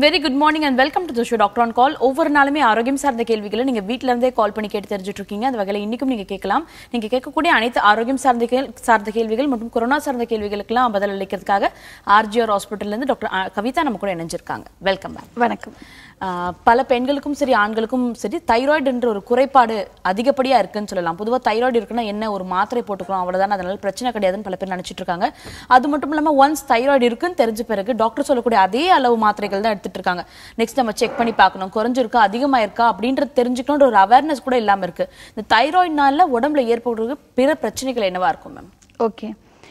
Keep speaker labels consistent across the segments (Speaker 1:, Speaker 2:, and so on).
Speaker 1: Very good morning and welcome to the show doctor on call ஒவ்வொரு நாளுமே ஆரோக்கியம் சார்ந்த கேள்விகளை நீங்க வீட்ல இருந்தே கால் பண்ணி கேட்டு தெரிஞ்சுட்டு இருக்கீங்க அந்த வகையில் இன்னைக்கும் நீங்க கேட்கலாம் நீங்க கேட்கக்கூடிய அனைத்து ஆரோக்கியம் சார்ந்த கேள் சார்ந்த கேள்விகள் மற்றும் கொரோனா சார்ந்த கேள்விகளுக்கெல்லாம் பதில் அளிக்கிறதுக்காக ஆர்ஜிஆர் ஹாஸ்பிட்டல்ல இருந்து டாக்டர் அ, கவிதா நம்ம கூட இணைஞ்சிருக்காங்க வெல்கம் மேம்
Speaker 2: வணக்கம்
Speaker 1: ஆஹ் பல பெண்களுக்கும் சரி ஆண்களுக்கும் சரி தைராய்டு என்ற ஒரு குறைபாடு அதிகப்படியா இருக்குன்னு சொல்லலாம் பொதுவா தைராய்டு இருக்குன்னா என்ன ஒரு மாத்திரை போட்டுக்கிறோம் அவ்வளவுதான் அதனால பிரச்சனை கிடையாதுன்னு பல பேர் நினைச்சிட்டு இருக்காங்க அது மட்டும் இல்லாம ஒன்ஸ் தைராய்டு இருக்குன்னு தெரிஞ்ச பிறகு டாக்டர் சொல்லக்கூடிய அதே அளவு மாத்திரைகள் தான் எடுத்துட்டு இருக்காங்க நெக்ஸ்ட் நம்ம செக் பண்ணி பார்க்கணும் குறைஞ்சிருக்கா அதிகமா இருக்கா அப்படின்றது தெரிஞ்சுக்கணுன்ற ஒரு அவேர்னஸ் கூட இல்லாம இருக்கு இந்த தைராய்டுனால உடம்புல ஏற்படுறது பிற பிரச்சனைகள் என்னவா இருக்கும் மேம்
Speaker 2: ஓகே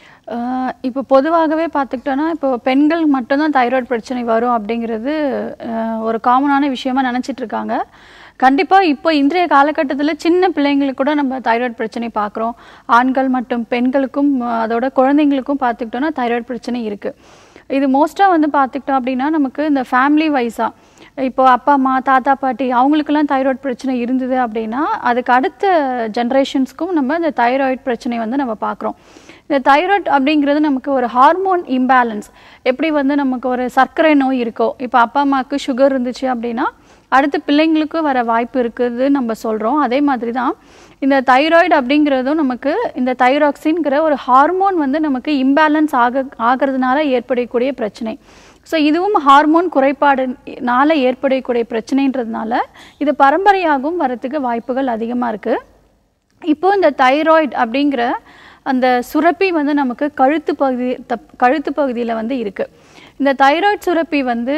Speaker 2: இப்போ பொதுவாகவே பார்த்துக்கிட்டோன்னா இப்போ பெண்கள் மட்டும்தான் தைராய்டு பிரச்சனை வரும் அப்படிங்கிறது அஹ், ஒரு காமனான விஷயமா நினச்சிட்டு இருக்காங்க கண்டிப்பாக இப்போ இன்றைய காலகட்டத்தில் சின்ன பிள்ளைங்களுக்கு கூட நம்ம தைராய்டு பிரச்சனை பார்க்குறோம் ஆண்கள் மற்றும் பெண்களுக்கும் அஹ், அதோட குழந்தைங்களுக்கும் பார்த்துக்கிட்டோன்னா தைராய்டு பிரச்சனை இருக்குது இது மோஸ்ட்டாக வந்து பார்த்துக்கிட்டோம் அப்படின்னா நமக்கு இந்த ஃபேமிலி வைஸாக இப்போ அப்பா அம்மா தாத்தா பாட்டி அவங்களுக்கெல்லாம் தைராய்டு பிரச்சனை இருந்தது அப்படின்னா அதுக்கு அடுத்த ஜென்ரேஷன்ஸ்க்கும் நம்ம இந்த தைராய்டு பிரச்சனை வந்து நம்ம பார்க்குறோம் இந்த தைராய்டு அப்படிங்கிறது நமக்கு ஒரு ஹார்மோன் இம்பேலன்ஸ் எப்படி வந்து நமக்கு ஒரு சர்க்கரை நோய் இருக்கோ இப்போ அப்பா அம்மாவுக்கு சுகர் இருந்துச்சு அப்படின்னா அடுத்து பிள்ளைங்களுக்கும் வர வாய்ப்பு இருக்குது நம்ம சொல்கிறோம் அதே மாதிரி தான் இந்த தைராய்டு அப்படிங்கிறதும் நமக்கு இந்த தைராக்சின்கிற ஒரு ஹார்மோன் வந்து நமக்கு இம்பேலன்ஸ் ஆக ஆகிறதுனால ஏற்படக்கூடிய பிரச்சனை ஸோ இதுவும் ஹார்மோன் குறைபாடுனால ஏற்படக்கூடிய பிரச்சனைன்றதுனால இது பரம்பரையாகவும் வரத்துக்கு வாய்ப்புகள் அதிகமாக இருக்குது இப்போ இந்த தைராய்டு அப்படிங்கிற அந்த சுரப்பி வந்து நமக்கு கழுத்து பகுதி தப் கழுத்து பகுதியில் வந்து இருக்குது இந்த தைராய்டு சுரப்பி வந்து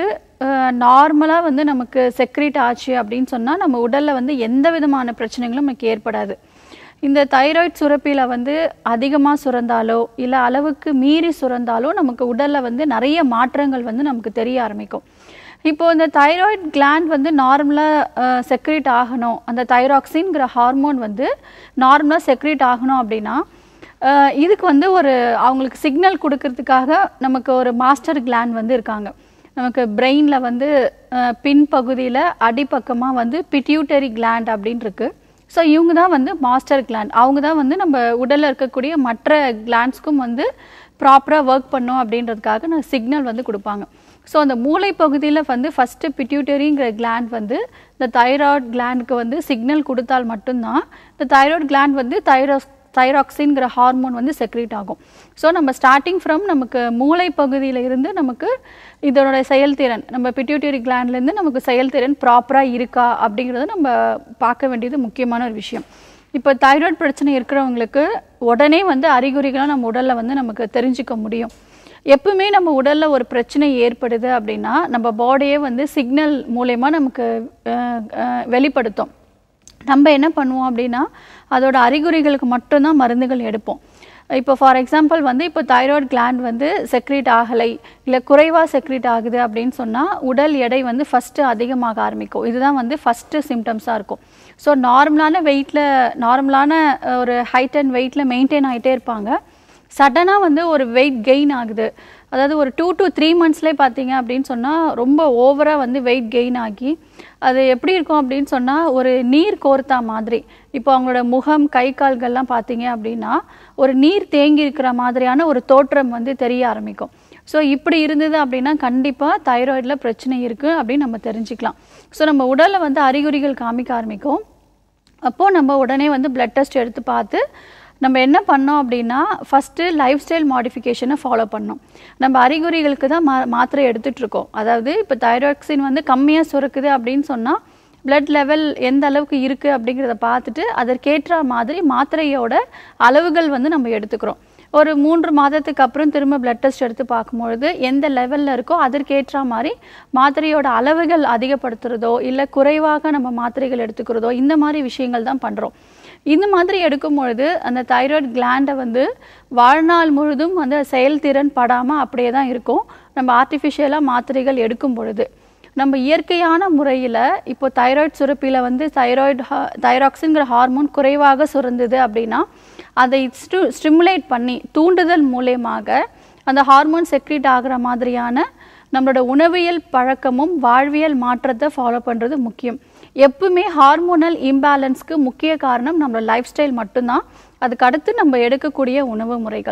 Speaker 2: நார்மலாக வந்து நமக்கு செக்ரேட் ஆச்சு அப்படின்னு சொன்னால் நம்ம உடலில் வந்து எந்த விதமான பிரச்சனைகளும் நமக்கு ஏற்படாது இந்த தைராய்டு சுரப்பியில் வந்து அதிகமாக சுரந்தாலோ இல்லை அளவுக்கு மீறி சுரந்தாலோ நமக்கு உடலில் வந்து நிறைய மாற்றங்கள் வந்து நமக்கு தெரிய ஆரம்பிக்கும் இப்போ இந்த தைராய்டு கிளாண்ட் வந்து நார்மலாக செக்ரேட் ஆகணும் அந்த தைராக்சின்ங்கிற ஹார்மோன் வந்து நார்மலாக செக்ரேட் ஆகணும் அப்படின்னா அஹ், இதுக்கு வந்து ஒரு அவங்களுக்கு சிக்னல் கொடுக்கறதுக்காக நமக்கு ஒரு மாஸ்டர் கிளாண்ட் வந்து இருக்காங்க நமக்கு பிரெயினில் வந்து அஹ், பின்பகுதியில் அடிப்பக்கமாக வந்து பிட்யூட்டரி கிளாண்ட் அப்படின்னு இருக்கு ஸோ இவங்க தான் வந்து மாஸ்டர் கிளாண்ட் அவங்க தான் வந்து நம்ம உடலில் இருக்கக்கூடிய மற்ற கிளாண்ட்ஸ்க்கும் வந்து ப்ராப்பராக ஒர்க் பண்ணோம் அப்படின்றதுக்காக நான் சிக்னல் வந்து கொடுப்பாங்க ஸோ அந்த மூளை பகுதியில் வந்து ஃபஸ்ட்டு பிட்யூட்டரிங்கிற கிளாண்ட் வந்து இந்த தைராய்டு கிளாண்டுக்கு வந்து சிக்னல் கொடுத்தால் மட்டும்தான் இந்த தைராய்டு கிளாண்ட் வந்து தைராக்ஸ் தைராக்சின்கிற ஹார்மோன் வந்து செக்ரேட் ஆகும் ஸோ நம்ம ஸ்டார்டிங் ஃப்ரம் நமக்கு மூளை பகுதியில் இருந்து நமக்கு இதோட செயல்திறன் நம்ம பிட்யூட்டரி கிளாண்ட்லேருந்து நமக்கு செயல்திறன் ப்ராப்பராக இருக்கா அப்படிங்கிறத நம்ம பார்க்க வேண்டியது முக்கியமான ஒரு விஷயம் இப்போ தைராய்டு பிரச்சனை இருக்கிறவங்களுக்கு உடனே வந்து அறிகுறிகளாக நம்ம உடலில் வந்து நமக்கு தெரிஞ்சுக்க முடியும் எப்பவுமே நம்ம உடலில் ஒரு பிரச்சனை ஏற்படுது அப்படின்னா நம்ம பாடியே வந்து சிக்னல் மூலயமா நமக்கு அஹ், அஹ், வெளிப்படுத்தும் நம்ம என்ன பண்ணுவோம் அப்படின்னா அதோட அறிகுறிகளுக்கு மட்டும்தான் மருந்துகள் எடுப்போம் இப்போ ஃபார் எக்ஸாம்பிள் வந்து இப்போ தைராய்டு கிளாண்ட் வந்து செக்ரேட் ஆகலை இல்லை குறைவாக செக்ரேட் ஆகுது அப்படின்னு சொன்னால் உடல் எடை வந்து ஃபஸ்ட்டு அதிகமாக ஆரம்பிக்கும் இதுதான் வந்து ஃபஸ்ட்டு சிம்டம்ஸாக இருக்கும் ஸோ நார்மலான வெயிட்டில் நார்மலான அஹ், ஒரு ஹைட் அண்ட் வெயிட்டில் மெயின்டைன் ஆகிட்டே இருப்பாங்க சடனாக வந்து ஒரு வெயிட் கெயின் ஆகுது அதாவது ஒரு டூ to த்ரீ மந்த்ஸ்லேயே பார்த்தீங்க அப்படின்னு சொன்னால் ரொம்ப ஓவராக வந்து வெயிட் கெயின் ஆகி அது எப்படி இருக்கும் அப்படின்னு சொன்னால் ஒரு நீர் கோர்த்தா மாதிரி இப்போ அவங்களோட முகம் கை கால்கள்லாம் பார்த்தீங்க அப்படின்னா ஒரு நீர் தேங்கி இருக்கிற மாதிரியான ஒரு தோற்றம் வந்து தெரிய ஆரம்பிக்கும் ஸோ இப்படி இருந்தது அப்படின்னா கண்டிப்பாக தைராய்டில் பிரச்சனை இருக்குது அப்படின்னு நம்ம தெரிஞ்சுக்கலாம் ஸோ நம்ம உடலில் வந்து அறிகுறிகள் காமிக்க ஆரம்பிக்கும் அப்போது நம்ம உடனே வந்து பிளட் டெஸ்ட் எடுத்து பார்த்து நம்ம என்ன பண்ணோம் அப்படின்னா ஃபஸ்ட்டு லைஃப் ஸ்டைல் மாடிஃபிகேஷனை ஃபாலோ பண்ணோம் நம்ம அறிகுறிகளுக்கு தான் மா மாத்திரை எடுத்துட்டு இருக்கோம் அதாவது இப்போ தைராக்சின் வந்து கம்மியாக சுரக்குது அப்படின்னு சொன்னால் blood லெவல் எந்த அளவுக்கு இருக்குது அப்படிங்கிறத பார்த்துட்டு அதற்கேற்ற மாதிரி மாத்திரையோட அளவுகள் வந்து நம்ம எடுத்துக்கிறோம் ஒரு மூன்று மாதத்துக்கு அப்புறம் திரும்ப பிளட் டெஸ்ட் எடுத்து பார்க்கும்பொழுது எந்த லெவலில் இருக்கோ அதற்கேற்ற மாதிரி மாத்திரையோட அளவுகள் அதிகப்படுத்துறதோ இல்லை குறைவாக நம்ம மாத்திரைகள் எடுத்துக்கிறதோ இந்த மாதிரி விஷயங்கள் தான் பண்ணுறோம் இந்த மாதிரி எடுக்கும் பொழுது அந்த தைராய்டு கிளாண்டை வந்து வாழ்நாள் முழுதும் வந்து செயல்திறன் படாமல் அப்படியே தான் இருக்கும் நம்ம ஆர்டிஃபிஷியலாக மாத்திரைகள் எடுக்கும் பொழுது நம்ம இயற்கையான முறையில் இப்போ தைராய்டு சுரப்பியில் வந்து தைராய்டு தைராக்சின்கிற ஹார்மோன் குறைவாக சுரந்தது அப்படின்னா அதை ஸ்டு ஸ்டிமுலேட் பண்ணி தூண்டுதல் மூலயமாக அந்த ஹார்மோன் செக்ரீட் ஆகிற மாதிரியான நம்மளோட உணவியல் பழக்கமும் வாழ்வியல் மாற்றத்தை ஃபாலோ பண்ணுறது முக்கியம் எப்பவுமே ஹார்மோனல் இம்பேலன்ஸ்க்கு முக்கிய காரணம் நம்மளோட லைஃப் ஸ்டைல் மட்டும்தான் அதுக்கு அடுத்து நம்ம எடுக்கக்கூடிய உணவு முறைகள்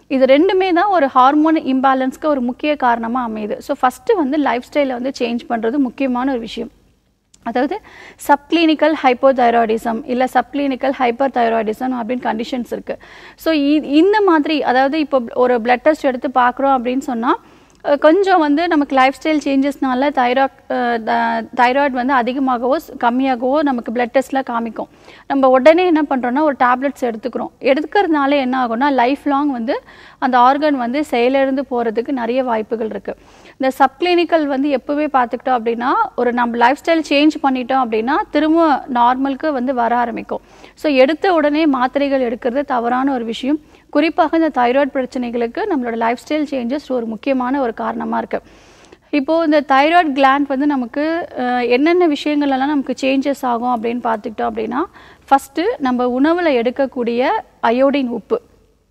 Speaker 2: இது ரெண்டுமே தான் ஒரு ஹார்மோன் இம்பேலன்ஸ்க்கு ஒரு முக்கிய காரணமாக அமையுது ஸோ ஃபஸ்ட்டு வந்து லைஃப் ஸ்டைலை வந்து சேஞ்ச் பண்ணுறது முக்கியமான ஒரு விஷயம் அதாவது சப்கிளினிக்கல் ஹைப்போதைராய்டிசம் இல்லை சப்கிளினிக்கல் ஹைப்பர் தைராய்டிசம் அப்படின்னு கண்டிஷன்ஸ் இருக்குது ஸோ இந்த மாதிரி அதாவது இப்போ ஒரு பிளட் டெஸ்ட் எடுத்து பார்க்குறோம் அப்படின்னு சொன்னால் அஹ் கொஞ்சம் வந்து நமக்கு லைஃப் ஸ்டைல் சேஞ்சஸ்னால தைராய்ட் தைராய்டு வந்து அதிகமாகவோ ஸ்- கம்மியாகவோ நமக்கு பிளட் டெஸ்ட்டில் காமிக்கும் நம்ம உடனே என்ன பண்ணுறோம்னா ஒரு டேப்லெட்ஸ் எடுத்துக்கிறோம் எடுக்கிறதுனால என்ன ஆகும்னா லைஃப் லாங் வந்து அந்த ஆர்கன் வந்து செயலிழந்து போகிறதுக்கு நிறைய வாய்ப்புகள் இருக்குது இந்த சப்கிளினிக்கல் வந்து எப்போவே பார்த்துக்கிட்டோம் அப்படின்னா ஒரு நம்ம லைஃப் ஸ்டைல் சேஞ்ச் பண்ணிட்டோம் அப்படின்னா திரும்ப நார்மலுக்கு வந்து வர ஆரம்பிக்கும் ஸோ எடுத்த உடனே மாத்திரைகள் எடுக்கிறது தவறான ஒரு விஷயம் குறிப்பாக இந்த தைராய்டு பிரச்சனைகளுக்கு நம்மளோட லைஃப் ஸ்டைல் சேஞ்சஸ் ஒரு முக்கியமான ஒரு காரணமாக இருக்குது இப்போது இந்த தைராய்டு கிளாண்ட் வந்து நமக்கு அஹ், என்னென்ன விஷயங்கள் எல்லாம் நமக்கு சேஞ்சஸ் ஆகும் அப்படின்னு பார்த்துக்கிட்டோம் அப்படின்னா ஃபஸ்ட்டு நம்ம உணவில் எடுக்கக்கூடிய அயோடின் உப்பு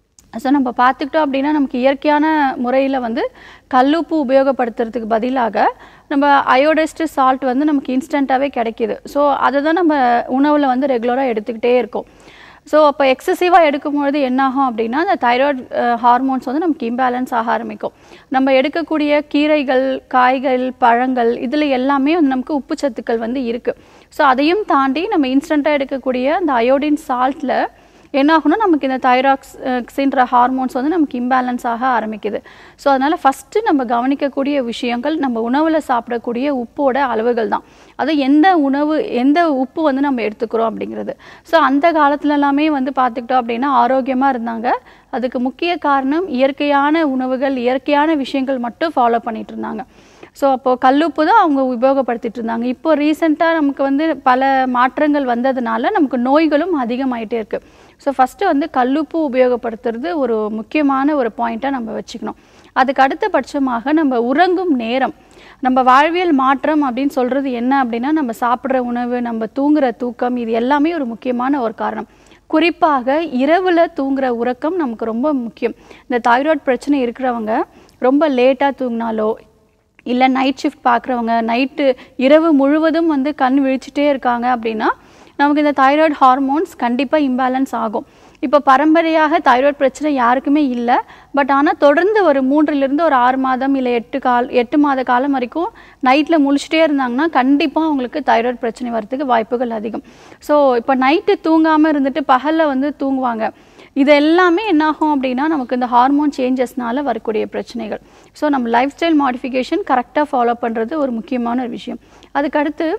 Speaker 2: ஸோ நம்ம பார்த்துக்கிட்டோம் அப்படின்னா நமக்கு இயற்கையான முறையில் வந்து கல்லுப்பு உபயோகப்படுத்துறதுக்கு பதிலாக நம்ம அயோடைஸ்டு சால்ட் வந்து நமக்கு இன்ஸ்டண்ட்டாகவே கிடைக்கிது ஸோ அதை தான் நம்ம உணவில் வந்து ரெகுலராக எடுத்துக்கிட்டே இருக்கோம் ஸோ அப்போ எக்ஸசிவாக எடுக்கும்பொழுது என்னாகும் அப்படின்னா அந்த தைராய்டு ஹார்மோன்ஸ் வந்து நமக்கு இம்பேலன்ஸ் ஆக ஆரம்பிக்கும் நம்ம எடுக்கக்கூடிய கீரைகள் காய்கள் பழங்கள் இதில் எல்லாமே வந்து நமக்கு உப்பு சத்துக்கள் வந்து இருக்குது ஸோ அதையும் தாண்டி நம்ம இன்ஸ்டண்ட்டாக எடுக்கக்கூடிய அந்த அயோடின் சால்ட்டில் என்ன ஆகும்னா நமக்கு இந்த தைராக்ஸின்ற ஹார்மோன்ஸ் வந்து நமக்கு இம்பேலன்ஸ் ஆக ஆரம்பிக்குது ஸோ அதனால் ஃபஸ்ட்டு நம்ம கவனிக்கக்கூடிய விஷயங்கள் நம்ம உணவில் சாப்பிடக்கூடிய உப்போட அளவுகள் தான் அது எந்த உணவு எந்த உப்பு வந்து நம்ம எடுத்துக்கிறோம் அப்படிங்கிறது ஸோ அந்த காலத்துல எல்லாமே வந்து பார்த்துக்கிட்டோம் அப்படின்னா ஆரோக்கியமாக இருந்தாங்க அதுக்கு முக்கிய காரணம் இயற்கையான உணவுகள் இயற்கையான விஷயங்கள் மட்டும் ஃபாலோ பண்ணிட்டு இருந்தாங்க ஸோ அப்போது கல்லுப்பு தான் அவங்க உபயோகப்படுத்திட்டு இருந்தாங்க இப்போ ரீசெண்டாக நமக்கு வந்து பல மாற்றங்கள் வந்ததுனால நமக்கு நோய்களும் அதிகமாயிட்டே இருக்கு ஸோ ஃபஸ்ட்டு வந்து கல்லுப்பு உபயோகப்படுத்துறது ஒரு முக்கியமான ஒரு பாயிண்ட்டாக நம்ம வச்சுக்கணும் அதுக்கு அடுத்த பட்சமாக நம்ம உறங்கும் நேரம் நம்ம வாழ்வியல் மாற்றம் அப்படின்னு சொல்கிறது என்ன அப்படின்னா நம்ம சாப்பிட்ற உணவு நம்ம தூங்குற தூக்கம் இது எல்லாமே ஒரு முக்கியமான ஒரு காரணம் குறிப்பாக இரவில் தூங்குற உறக்கம் நமக்கு ரொம்ப முக்கியம் இந்த தைராய்டு பிரச்சனை இருக்கிறவங்க ரொம்ப லேட்டாக தூங்கினாலோ இல்லை நைட் ஷிஃப்ட் பார்க்குறவங்க நைட்டு இரவு முழுவதும் வந்து கண் விழிச்சிட்டே இருக்காங்க அப்படின்னா நமக்கு இந்த தைராய்டு ஹார்மோன்ஸ் கண்டிப்பாக இம்பேலன்ஸ் ஆகும் இப்போ பரம்பரையாக தைராய்டு பிரச்சனை யாருக்குமே இல்லை பட் ஆனால் தொடர்ந்து ஒரு மூன்றிலிருந்து ஒரு ஆறு மாதம் இல்லை எட்டு கால் எட்டு மாத காலம் வரைக்கும் நைட்டில் முழிச்சிட்டே இருந்தாங்கன்னா கண்டிப்பாக அவங்களுக்கு தைராய்டு பிரச்சனை வரதுக்கு வாய்ப்புகள் அதிகம் ஸோ இப்போ நைட்டு தூங்காமல் இருந்துட்டு பகலில் வந்து தூங்குவாங்க இது எல்லாமே என்னாகும் அப்படின்னா நமக்கு இந்த ஹார்மோன் சேஞ்சஸ்னால வரக்கூடிய பிரச்சனைகள் ஸோ நம்ம லைஃப் ஸ்டைல் மாடிஃபிகேஷன் கரெக்டாக ஃபாலோ பண்ணுறது ஒரு முக்கியமான ஒரு விஷயம் அதுக்கடுத்து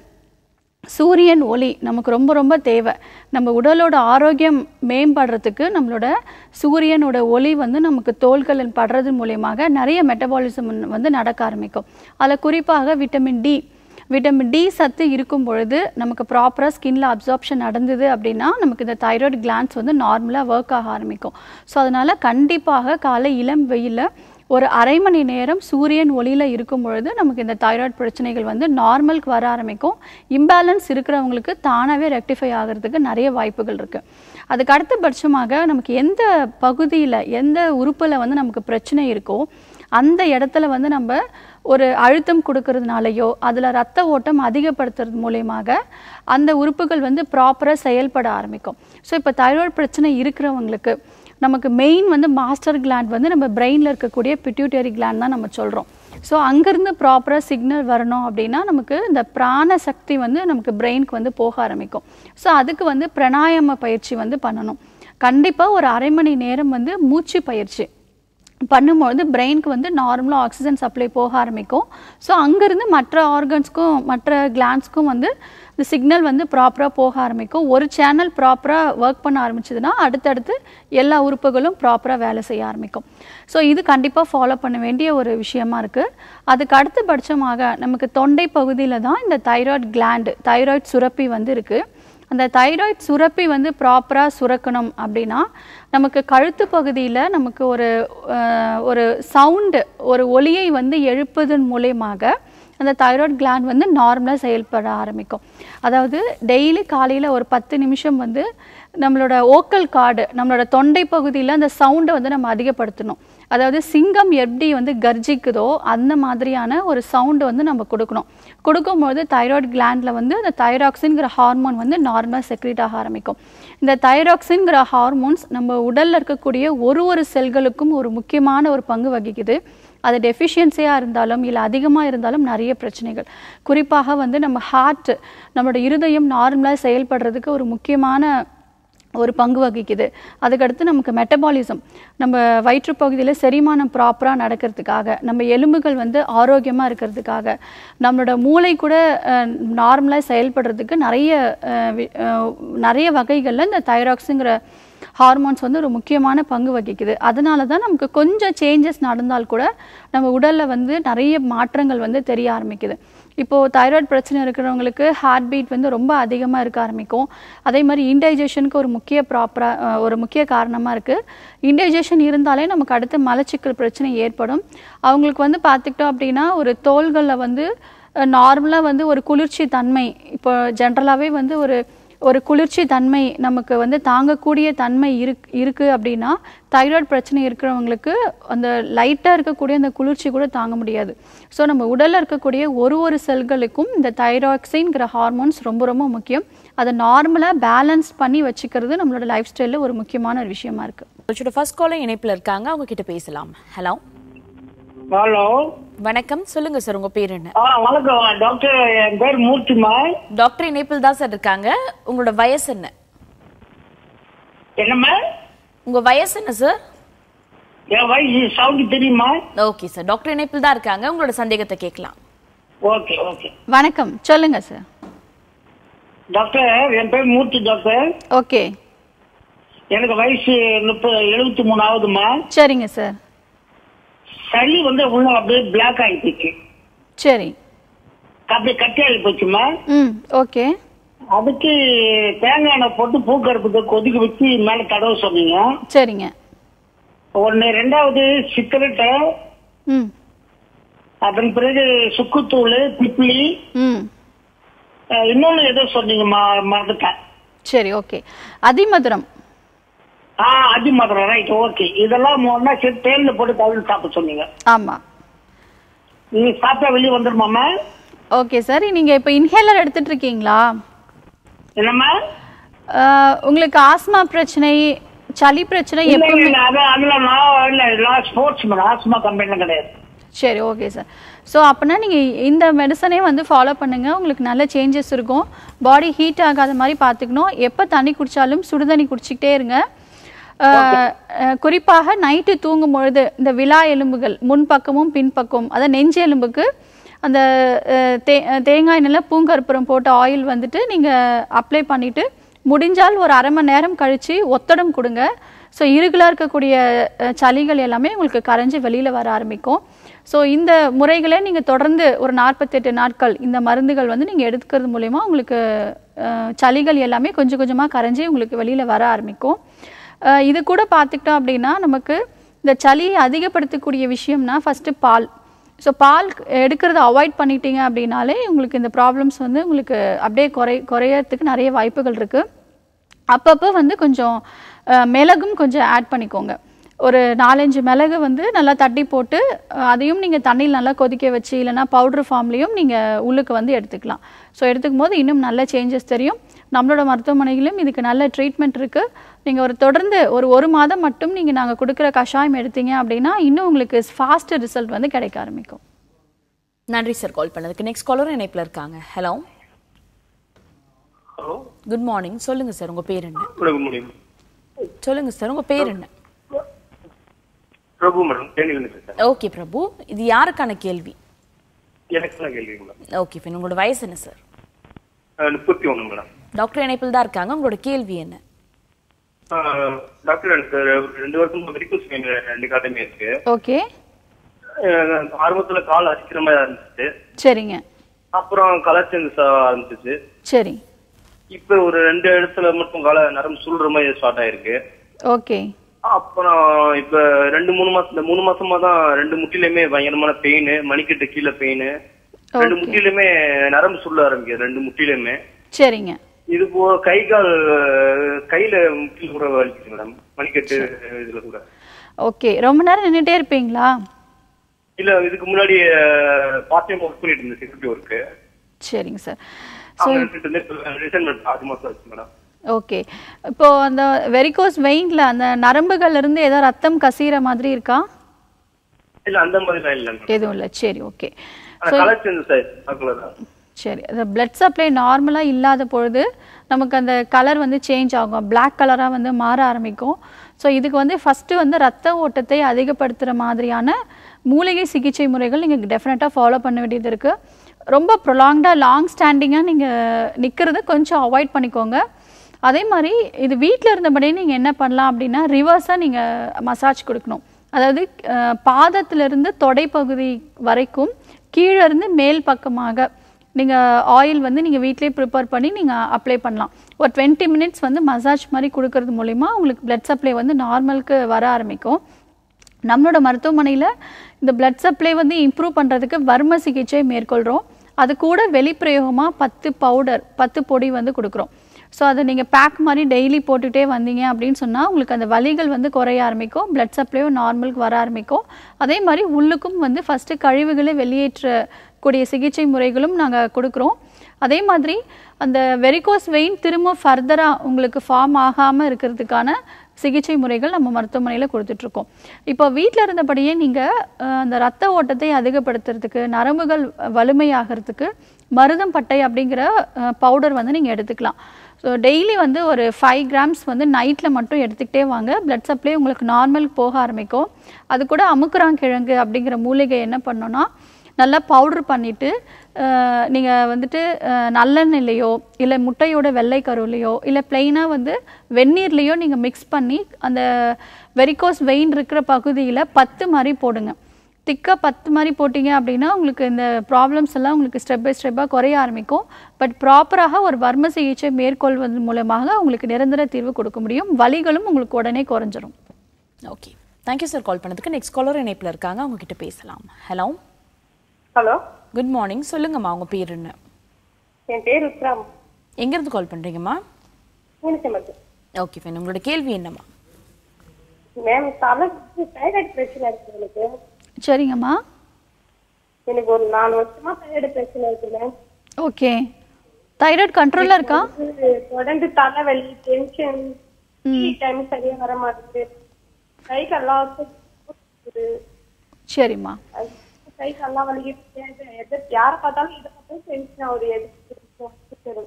Speaker 2: சூரியன் ஒளி நமக்கு ரொம்ப ரொம்ப தேவை நம்ம உடலோட ஆரோக்கியம் மேம்படுறதுக்கு நம்மளோட சூரியனோட ஒளி வந்து நமக்கு தோள்களில் படுறது மூலியமாக நிறைய மெட்டபாலிசம் வந்து நடக்க ஆரம்பிக்கும் அதில் குறிப்பாக விட்டமின் டி விட்டமின் டி சத்து இருக்கும் பொழுது நமக்கு ப்ராப்பராக ஸ்கின்ல அப்சார்ப்ஷன் நடந்தது அப்படின்னா நமக்கு இந்த தைராய்டு கிளான்ஸ் வந்து நார்மலாக ஒர்க் ஆக ஆரம்பிக்கும் ஸோ அதனால கண்டிப்பாக காலை இளம் வெயிலில் ஒரு அரை மணி நேரம் சூரியன் ஒளியில் இருக்கும் பொழுது நமக்கு இந்த தைராய்டு பிரச்சனைகள் வந்து நார்மலுக்கு வர ஆரம்பிக்கும் இம்பேலன்ஸ் இருக்கிறவங்களுக்கு தானாகவே ரெக்டிஃபை ஆகிறதுக்கு நிறைய வாய்ப்புகள் இருக்குது அதுக்கு அடுத்த பட்சமாக நமக்கு எந்த பகுதியில் எந்த உறுப்பில் வந்து நமக்கு பிரச்சனை இருக்கோ அந்த இடத்துல வந்து நம்ம ஒரு அழுத்தம் கொடுக்கறதுனாலயோ அதில் ரத்த ஓட்டம் அதிகப்படுத்துறது மூலியமாக அந்த உறுப்புகள் வந்து ப்ராப்பராக செயல்பட ஆரம்பிக்கும் ஸோ இப்போ தைராய்டு பிரச்சனை இருக்கிறவங்களுக்கு நமக்கு மெயின் வந்து மாஸ்டர் கிளாண்ட் வந்து நம்ம பிரெயினில் இருக்கக்கூடிய பிட்யூட்டரி கிளாண்ட் தான் நம்ம சொல்கிறோம் ஸோ அங்கேருந்து ப்ராப்பராக சிக்னல் வரணும் அப்படின்னா நமக்கு இந்த பிராண சக்தி வந்து நமக்கு பிரெயினுக்கு வந்து போக ஆரம்பிக்கும் ஸோ அதுக்கு வந்து பிராணாயாம பயிற்சி வந்து பண்ணணும் கண்டிப்பாக ஒரு அரை மணி நேரம் வந்து மூச்சு பயிற்சி பண்ணும்பொழுது பிரெயினுக்கு வந்து நார்மலாக ஆக்சிஜன் சப்ளை போக ஆரம்பிக்கும் ஸோ அங்கேருந்து மற்ற ஆர்கன்ஸ்க்கும் மற்ற கிளான்ஸ்க்கும் வந்து இந்த சிக்னல் வந்து ப்ராப்பராக போக ஆரம்பிக்கும் ஒரு சேனல் ப்ராப்பராக ஒர்க் பண்ண ஆரம்பிச்சதுன்னா அடுத்தடுத்து எல்லா உறுப்புகளும் ப்ராப்பராக வேலை செய்ய ஆரம்பிக்கும் ஸோ இது கண்டிப்பாக ஃபாலோ பண்ண வேண்டிய ஒரு விஷயமா இருக்குது அதுக்கு அடுத்த பட்சமாக நமக்கு தொண்டை பகுதியில் தான் இந்த தைராய்டு கிளாண்டு தைராய்டு சுரப்பி வந்து இருக்குது அந்த தைராய்டு சுரப்பி வந்து ப்ராப்பராக சுரக்கணும் அப்படின்னா நமக்கு கழுத்து பகுதியில் நமக்கு ஒரு அஹ், ஒரு சவுண்டு ஒரு ஒலியை வந்து எழுப்பதன் மூலியமாக அந்த தைராய்டு கிளாண்ட் வந்து நார்மலாக செயல்பட ஆரம்பிக்கும் அதாவது டெய்லி காலையில் ஒரு பத்து நிமிஷம் வந்து நம்மளோட ஓக்கல் கார்டு நம்மளோட தொண்டை பகுதியில் அந்த சவுண்டை வந்து நம்ம அதிகப்படுத்தணும் அதாவது சிங்கம் எப்படி வந்து கர்ஜிக்குதோ அந்த மாதிரியான ஒரு சவுண்டு வந்து நம்ம கொடுக்கணும் கொடுக்கும்போது தைராய்டு கிளாண்டில் வந்து அந்த தைராக்சின்ங்கிற ஹார்மோன் வந்து நார்மலாக செக்ரேட் ஆக ஆரம்பிக்கும் இந்த தைராக்சின்ங்கிற ஹார்மோன்ஸ் நம்ம உடலில் இருக்கக்கூடிய ஒரு ஒரு செல்களுக்கும் ஒரு முக்கியமான ஒரு பங்கு வகிக்குது அது டெஃபிஷியன்சியாக இருந்தாலும் இல்லை அதிகமாக இருந்தாலும் நிறைய பிரச்சனைகள் குறிப்பாக வந்து நம்ம ஹார்ட் நம்மளோட இருதயம் நார்மலாக செயல்படுறதுக்கு ஒரு முக்கியமான ஒரு பங்கு வகிக்குது அதுக்கடுத்து நமக்கு மெட்டபாலிசம் நம்ம வயிற்றுப்பகுதியில் செரிமானம் ப்ராப்பராக நடக்கிறதுக்காக நம்ம எலும்புகள் வந்து ஆரோக்கியமாக இருக்கிறதுக்காக நம்மளோட மூளை கூட நார்மலாக செயல்படுறதுக்கு நிறைய அஹ், வி- அஹ், நிறைய வகைகளில் இந்த தைராக்ஸுங்கிற ஹார்மோன்ஸ் வந்து ஒரு முக்கியமான பங்கு வகிக்குது அதனால தான் நமக்கு கொஞ்சம் சேஞ்சஸ் நடந்தால் கூட நம்ம உடலில் வந்து நிறைய மாற்றங்கள் வந்து தெரிய ஆரம்பிக்குது இப்போது தைராய்டு பிரச்சனை இருக்கிறவங்களுக்கு ஹார்ட் பீட் வந்து ரொம்ப அதிகமாக இருக்க ஆரம்பிக்கும் அதே மாதிரி இன்டைஜஷனுக்கு ஒரு முக்கிய ப்ராப்பராக ஒரு முக்கிய காரணமாக இருக்குது இன்டைஜஷன் இருந்தாலே நமக்கு அடுத்து மலச்சிக்கல் பிரச்சனை ஏற்படும் அவங்களுக்கு வந்து பார்த்துக்கிட்டோம் அப்படின்னா ஒரு தோள்களில் வந்து நார்மலாக வந்து ஒரு குளிர்ச்சி தன்மை இப்போ ஜென்ரலாகவே வந்து ஒரு ஒரு குளிர்ச்சி தன்மை நமக்கு வந்து தாங்கக்கூடிய தன்மை இருக் இருக்கு அப்படின்னா தைராய்டு பிரச்சனை இருக்கிறவங்களுக்கு அந்த லைட்டாக இருக்கக்கூடிய அந்த குளிர்ச்சி கூட தாங்க முடியாது ஸோ நம்ம உடலில் இருக்கக்கூடிய ஒரு ஒரு செல்களுக்கும் இந்த தைராக்சின்ங்கிற ஹார்மோன்ஸ் ரொம்ப ரொம்ப முக்கியம் அதை நார்மலாக பேலன்ஸ் பண்ணி வச்சுக்கிறது நம்மளோட லைஃப் ஸ்டைலில் ஒரு முக்கியமான ஒரு விஷயமா இருக்குது
Speaker 1: ஃபர்ஸ்ட் காலர் இணைப்புல இருக்காங்க அவங்க கிட்ட பேசலாம் ஹலோ
Speaker 3: ஹலோ
Speaker 1: வணக்கம் சொல்லுங்க சார் உங்க பேர் என்ன
Speaker 3: ஆ வணக்கம் டாக்டர் என் பேர் மூர்த்திமா
Speaker 1: டாக்டர் இணைப்பில் தான் சார் இருக்காங்க உங்களோட வயசு என்ன
Speaker 3: என்னம்மா
Speaker 1: உங்க வயசு என்ன சார்
Speaker 3: என் வயசு சவுண்ட் தெரியுமா
Speaker 1: ஓகே சார் டாக்டர் இணைப்பில் தான் இருக்காங்க உங்களோட சந்தேகத்தை கேட்கலாம்
Speaker 3: ஓகே ஓகே
Speaker 2: வணக்கம் சொல்லுங்க சார்
Speaker 3: டாக்டர் என் பேர் மூர்த்தி டாக்டர்
Speaker 2: ஓகே
Speaker 3: எனக்கு வயசு முப்பது எழுபத்தி மூணு ஆகுதுமா
Speaker 2: சரிங்க சார்
Speaker 3: சளி வந்து உள்ள அப்படியே பிளாக் ஆகி போச்சு
Speaker 2: சரி
Speaker 3: அப்படியே கட்டி ஆகி போச்சுமா
Speaker 2: ம் ஓகே
Speaker 3: அதுக்கு தேங்காய் எண்ணெய் போட்டு பூக்கருப்புக்கு கொதிக்க வச்சு மேல தடவை சொன்னீங்க
Speaker 2: சரிங்க
Speaker 3: ஒன்னு ரெண்டாவது சிக்கரெட்டு
Speaker 2: ம்
Speaker 3: அதன் பிறகு சுக்குத்தூள் திப்ளி
Speaker 2: ம்
Speaker 3: அஹ், இன்னொன்னு ஏதோ சொன்னீங்க ம- மறந்துட்டேன்
Speaker 2: சரி ஓகே அதிமதுரம்
Speaker 3: ஆ அதிமதுரம் ரைட் ஓகே இதெல்லாம் ஒன்னா சரி தேன்ல போட்டு கவிழ் சாப்பிட சொன்னீங்க
Speaker 2: ஆமாம்
Speaker 3: நீங்க சாப்பிட்டா வெளியே வந்துருமாமா
Speaker 2: ஓகே சார் நீங்கள் இப்போ இன்ஹேலர் எடுத்துட்டு இருக்கீங்களா
Speaker 3: என்னம்மா
Speaker 2: ஆஹ், உங்களுக்கு ஆஸ்மா பிரச்சனை சளி பிரச்சனை
Speaker 3: இல்ல, இல்ல,
Speaker 2: எப்பவுமே
Speaker 3: இல்ல, அது அதுல நான் இல்ல நான் ஸ்போர்ட்ஸ் மேன் ஆஸ்மா கம்பெனில கிடையாது
Speaker 2: சரி ஓகே சார் ஸோ அப்போனா நீங்கள் இந்த மெடிசனே வந்து ஃபாலோ பண்ணுங்கள் உங்களுக்கு நல்ல சேஞ்சஸ் இருக்கும் பாடி ஹீட் ஆகாத மாதிரி பார்த்துக்கணும் எப்போ தண்ணி குடித்தாலும் சுடுதண்ணி குடிச்சிக்கிட்டே இருங்க ஆஹ், ஆஹ், குறிப்பாக நைட்டு தூங்கும் பொழுது இந்த விலா எலும்புகள் முன்பக்கமும் பின்பக்கமும் அதாவது நெஞ்சு எலும்புக்கு அந்த ஆஹ், தே தேங்காய் நல்ல பூங்கற்புரம் போட்ட ஆயில் வந்துட்டு நீங்கள் அப்ளை பண்ணிவிட்டு முடிஞ்சால் ஒரு அரை மணி நேரம் கழித்து ஒத்தடம் கொடுங்க ஸோ இருகலாக இருக்கக்கூடிய அஹ், சளிகள் எல்லாமே உங்களுக்கு கரைஞ்சி வெளியில் வர ஆரம்பிக்கும் ஸோ இந்த முறைகளை நீங்கள் தொடர்ந்து ஒரு நாற்பத்தெட்டு நாட்கள் இந்த மருந்துகள் வந்து நீங்கள் எடுத்துக்கிறது மூலயமா உங்களுக்கு அஹ், சளிகள் எல்லாமே கொஞ்சம் கொஞ்சமாக கரைஞ்சி உங்களுக்கு வெளியில் வர ஆரம்பிக்கும் அஹ், இது கூட பார்த்துக்கிட்டோம் அப்படின்னா நமக்கு இந்த சளியை அதிகப்படுத்தக்கூடிய விஷயம்னா ஃபஸ்ட்டு பால் ஸோ பால் எடுக்கிறத அவாய்ட் பண்ணிட்டீங்க அப்படின்னாலே உங்களுக்கு இந்த ப்ராப்ளம்ஸ் வந்து உங்களுக்கு அப்படியே குறை குறையறதுக்கு நிறைய வாய்ப்புகள் இருக்குது அப்பப்போ வந்து கொஞ்சம் அஹ், மிளகும் கொஞ்சம் ஆட் பண்ணிக்கோங்க ஒரு நாலஞ்சு மிளகு வந்து நல்லா தட்டி போட்டு அஹ், அதையும் நீங்கள் தண்ணியில் நல்லா கொதிக்க வச்சு இல்லைன்னா பவுட்ரு ஃபார்ம்லேயும் நீங்கள் உள்ளுக்கு வந்து எடுத்துக்கலாம் ஸோ எடுத்துக்கும் போது இன்னும் நல்ல சேஞ்சஸ் தெரியும் நம்மளோட மருத்துவமனையிலும் இதுக்கு நல்ல ட்ரீட்மெண்ட் இருக்குது நீங்கள் ஒரு தொடர்ந்து ஒரு ஒரு மாதம் மட்டும் நீங்கள் நாங்கள் கொடுக்குற கஷாயம் எடுத்தீங்க அப்படின்னா இன்னும் உங்களுக்கு ஃபாஸ்ட் ரிசல்ட் வந்து கிடைக்க ஆரம்பிக்கும்
Speaker 1: நன்றி சார் கால் பண்ணதுக்கு நெக்ஸ்ட் காலர் இணைப்பில் இருக்காங்க ஹலோ
Speaker 4: ஹலோ
Speaker 1: குட் மார்னிங் சொல்லுங்க சார் உங்க பேர் என்ன
Speaker 4: குட் முடியும்
Speaker 1: சொல்லுங்க சார் உங்க பேர் என்ன
Speaker 4: பிரபு மேடம் கேள்வி சார்
Speaker 1: ஓகே பிரபு இது யாருக்கான கேள்வி
Speaker 4: எனக்கு தான் கேள்வி மேடம்
Speaker 1: ஓகே ஃபின் உங்களோட வயசு என்ன சார்
Speaker 4: அஹ், முப்பத்தி ஒன்று மேடம்
Speaker 1: டாக்டர் இணைப்பில் தான் இருக்காங்க உங்களோட கேள்வி என்ன
Speaker 4: அஹ், டாக்டர் எனக்கு ரெண்டு வருஷம் மெடிக்கல் ரெண்டு காலமே இருக்கு
Speaker 2: ஓகே
Speaker 4: அஹ், ஆரம்பத்துல கால் அரிக்கிற மாதிரி இருந்துச்சு
Speaker 2: சரிங்க
Speaker 4: அப்புறம் கலர் சேஞ்சஸ் ஆரம்பிச்சிச்சு
Speaker 2: சரி
Speaker 4: இப்ப ஒரு ரெண்டு இடத்துல மட்டும் கால நரம்பு சுடுற மாதிரி ஸ்டார்ட் ஆயிருக்கு
Speaker 2: ஓகே
Speaker 4: அப்புறம் இப்ப ரெண்டு மூணு மாசம் இந்த மூணு மாசமா தான் ரெண்டு முட்டிலுமே பயங்கரமான பெயின் மணிக்கட்டு கீழே பெயின் ரெண்டு
Speaker 2: Okay.
Speaker 4: முட்டிலுமே நரம்பு சுள்ள ஆரம்பிக்குது ரெண்டு முட்டிலுமே
Speaker 2: சரிங்க
Speaker 4: இது போ கை கால் அஹ், கையில முட்டில கூட வலிக்குது மேடம் மணிக்கட்டு இதுல கூட
Speaker 2: ஓகே ரொம்ப நேரம் நின்றுட்டே இருப்பீங்களா
Speaker 4: இல்ல இதுக்கு முன்னாடி பார்ட் டைம் ஒர்க் பண்ணிட்டு இருந்தேன் செக்யூரிட்டி ஒர்க்கு
Speaker 2: சரிங்க சார் ஸோ
Speaker 4: ரிசைன்மெண்ட் ஆறு மாசம் ஆச்சு மேடம்
Speaker 2: ஓகே இப்போ அந்த வெரிகோஸ் வெயின்ல அந்த நரம்புகள்ல இருந்து ஏதோ ரத்தம் கசிகிற மாதிரி இருக்கா
Speaker 4: இல்ல அந்த மாதிரிலாம் இல்ல மேடம்
Speaker 2: எதுவும் இல்லை சரி ஓகே
Speaker 4: கலர் சேஞ்ச் சார் பார்க்கல
Speaker 2: சரி அந்த பிளட் சப்ளை நார்மலாக இல்லாத பொழுது நமக்கு அந்த கலர் வந்து சேஞ்ச் ஆகும் Black கலராக வந்து மாற ஆரம்பிக்கும் ஸோ இதுக்கு வந்து ஃபஸ்ட்டு வந்து ரத்த ஓட்டத்தை அதிகப்படுத்துகிற மாதிரியான மூலிகை சிகிச்சை முறைகள் நீங்கள் டெஃபினட்டாக ஃபாலோ பண்ண வேண்டியது இருக்குது ரொம்ப ப்ரொலாங்டாக லாங் ஸ்டாண்டிங்காக நீங்கள் நிற்கிறத கொஞ்சம் அவாய்ட் பண்ணிக்கோங்க அதே மாதிரி இது வீட்டில் இருந்தபடியே நீங்கள் என்ன பண்ணலாம் அப்படின்னா ரிவர்ஸாக நீங்கள் மசாஜ் கொடுக்கணும் அதாவது அஹ், பாதத்திலிருந்து தொடைப்பகுதி வரைக்கும் கீழே இருந்து மேல் பக்கமாக நீங்கள் ஆயில் வந்து நீங்கள் வீட்டிலேயே ப்ரிப்பேர் பண்ணி நீங்கள் அப்ளை பண்ணலாம் ஒரு டுவெண்ட்டி மினிட்ஸ் வந்து மசாஜ் மாதிரி கொடுக்கறது மூலிமா உங்களுக்கு பிளட் சப்ளை வந்து நார்மலுக்கு வர ஆரம்பிக்கும் நம்மளோட மருத்துவமனையில் இந்த பிளட் சப்ளை வந்து இம்ப்ரூவ் பண்ணுறதுக்கு வர்ம சிகிச்சை மேற்கொள்கிறோம் அது கூட வெளிப்பிரயோகமாக பத்து பவுடர் பத்து பொடி வந்து கொடுக்குறோம் ஸோ அதை நீங்கள் பேக் மாதிரி டெய்லி போட்டுகிட்டே வந்தீங்க அப்படின்னு சொன்னால் உங்களுக்கு அந்த வலிகள் வந்து குறைய ஆரம்பிக்கும் பிளட் சப்ளையும் நார்மலுக்கு வர ஆரம்பிக்கும் அதே மாதிரி உள்ளுக்கும் வந்து ஃபஸ்ட்டு கழிவுகளை வெளியேற்றக்கூடிய சிகிச்சை முறைகளும் நாங்கள் கொடுக்குறோம் அதே மாதிரி அந்த வெரிகோஸ் வெயின் திரும்ப ஃபர்தராக உங்களுக்கு ஃபார்ம் ஆகாமல் இருக்கிறதுக்கான சிகிச்சை முறைகள் நம்ம மருத்துவமனையில் கொடுத்துட்ருக்கோம் இப்போ வீட்டில் இருந்தபடியே நீங்கள் அந்த ரத்த ஓட்டத்தை அதிகப்படுத்துறதுக்கு நரம்புகள் வலிமையாகிறதுக்கு மருதம் பட்டை அப்படிங்கிற பவுடர் வந்து நீங்கள் எடுத்துக்கலாம் ஸோ டெய்லி வந்து ஒரு ஃபைவ் கிராம்ஸ் வந்து நைட்டில் மட்டும் எடுத்துக்கிட்டே வாங்க பிளட் சப்ளை உங்களுக்கு நார்மலுக்கு போக ஆரம்பிக்கும் அது கூட அமுக்குறாங்கிழங்கு அப்படிங்கிற மூலிகை என்ன பண்ணோன்னா நல்லா பவுடர் பண்ணிவிட்டு நீங்கள் வந்துட்டு அஹ், நல்லெண்ணெய்லையோ இல்லை முட்டையோட வெள்ளை கருவிலையோ இல்லை பிளெயினாக வந்து வெந்நீர்லேயோ நீங்கள் மிக்ஸ் பண்ணி அந்த வெரிகோஸ் வெயின் இருக்கிற பகுதியில் பத்து மாதிரி போடுங்க திக்காக பத்து மாதிரி போட்டிங்க அப்படின்னா உங்களுக்கு இந்த ப்ராப்ளம்ஸ் எல்லாம் உங்களுக்கு ஸ்டெப் பை ஸ்டெப்பாக குறைய ஆரம்பிக்கும் பட் ப்ராப்பராக ஒரு வர்ம சிகிச்சை மேற்கொள்வதன் மூலமாக உங்களுக்கு நிரந்தர தீர்வு கொடுக்க முடியும் வலிகளும் உங்களுக்கு உடனே குறைஞ்சிரும்
Speaker 1: ஓகே தேங்க்யூ சார் கால் பண்ணதுக்கு நெக்ஸ்ட் காலர் இணைப்பில் இருக்காங்க அவங்க கிட்ட பேசலாம் ஹலோ
Speaker 5: ஹலோ
Speaker 1: குட் மார்னிங் சொல்லுங்கம்மா உங்க பேர் என்ன
Speaker 5: என் பேர் உத்ராம்
Speaker 1: எங்கேருந்து கால் பண்றீங்கம்மா
Speaker 5: மூணுச்சமத்து
Speaker 1: ஓகே ஃபைன் உங்களோட கேள்வி என்னம்மா
Speaker 5: மேம் தலைக்கு தைராய்டு பிரச்சனை இருக்கு எனக்கு
Speaker 2: சரிங்கம்மா
Speaker 5: எனக்கு ஒரு நாலு வருஷமா தைராய்டு பிரச்சனை இருக்கு மேம்
Speaker 2: ஓகே தைராய்டு கண்ட்ரோலில் இருக்கா
Speaker 5: வந்து தொடர்ந்து தலைவலி டென்ஷன் டைம் சரியா வர மாட்டேங்குது கை கால்லாம் சுத்துது.
Speaker 2: சரிம்மா
Speaker 5: அது கை கால்லாம் வலிக்கிட்டு எது யாரை பார்த்தாலும் இதை பார்த்தாலும் டென்ஷன் ஆகுது எதுக்கு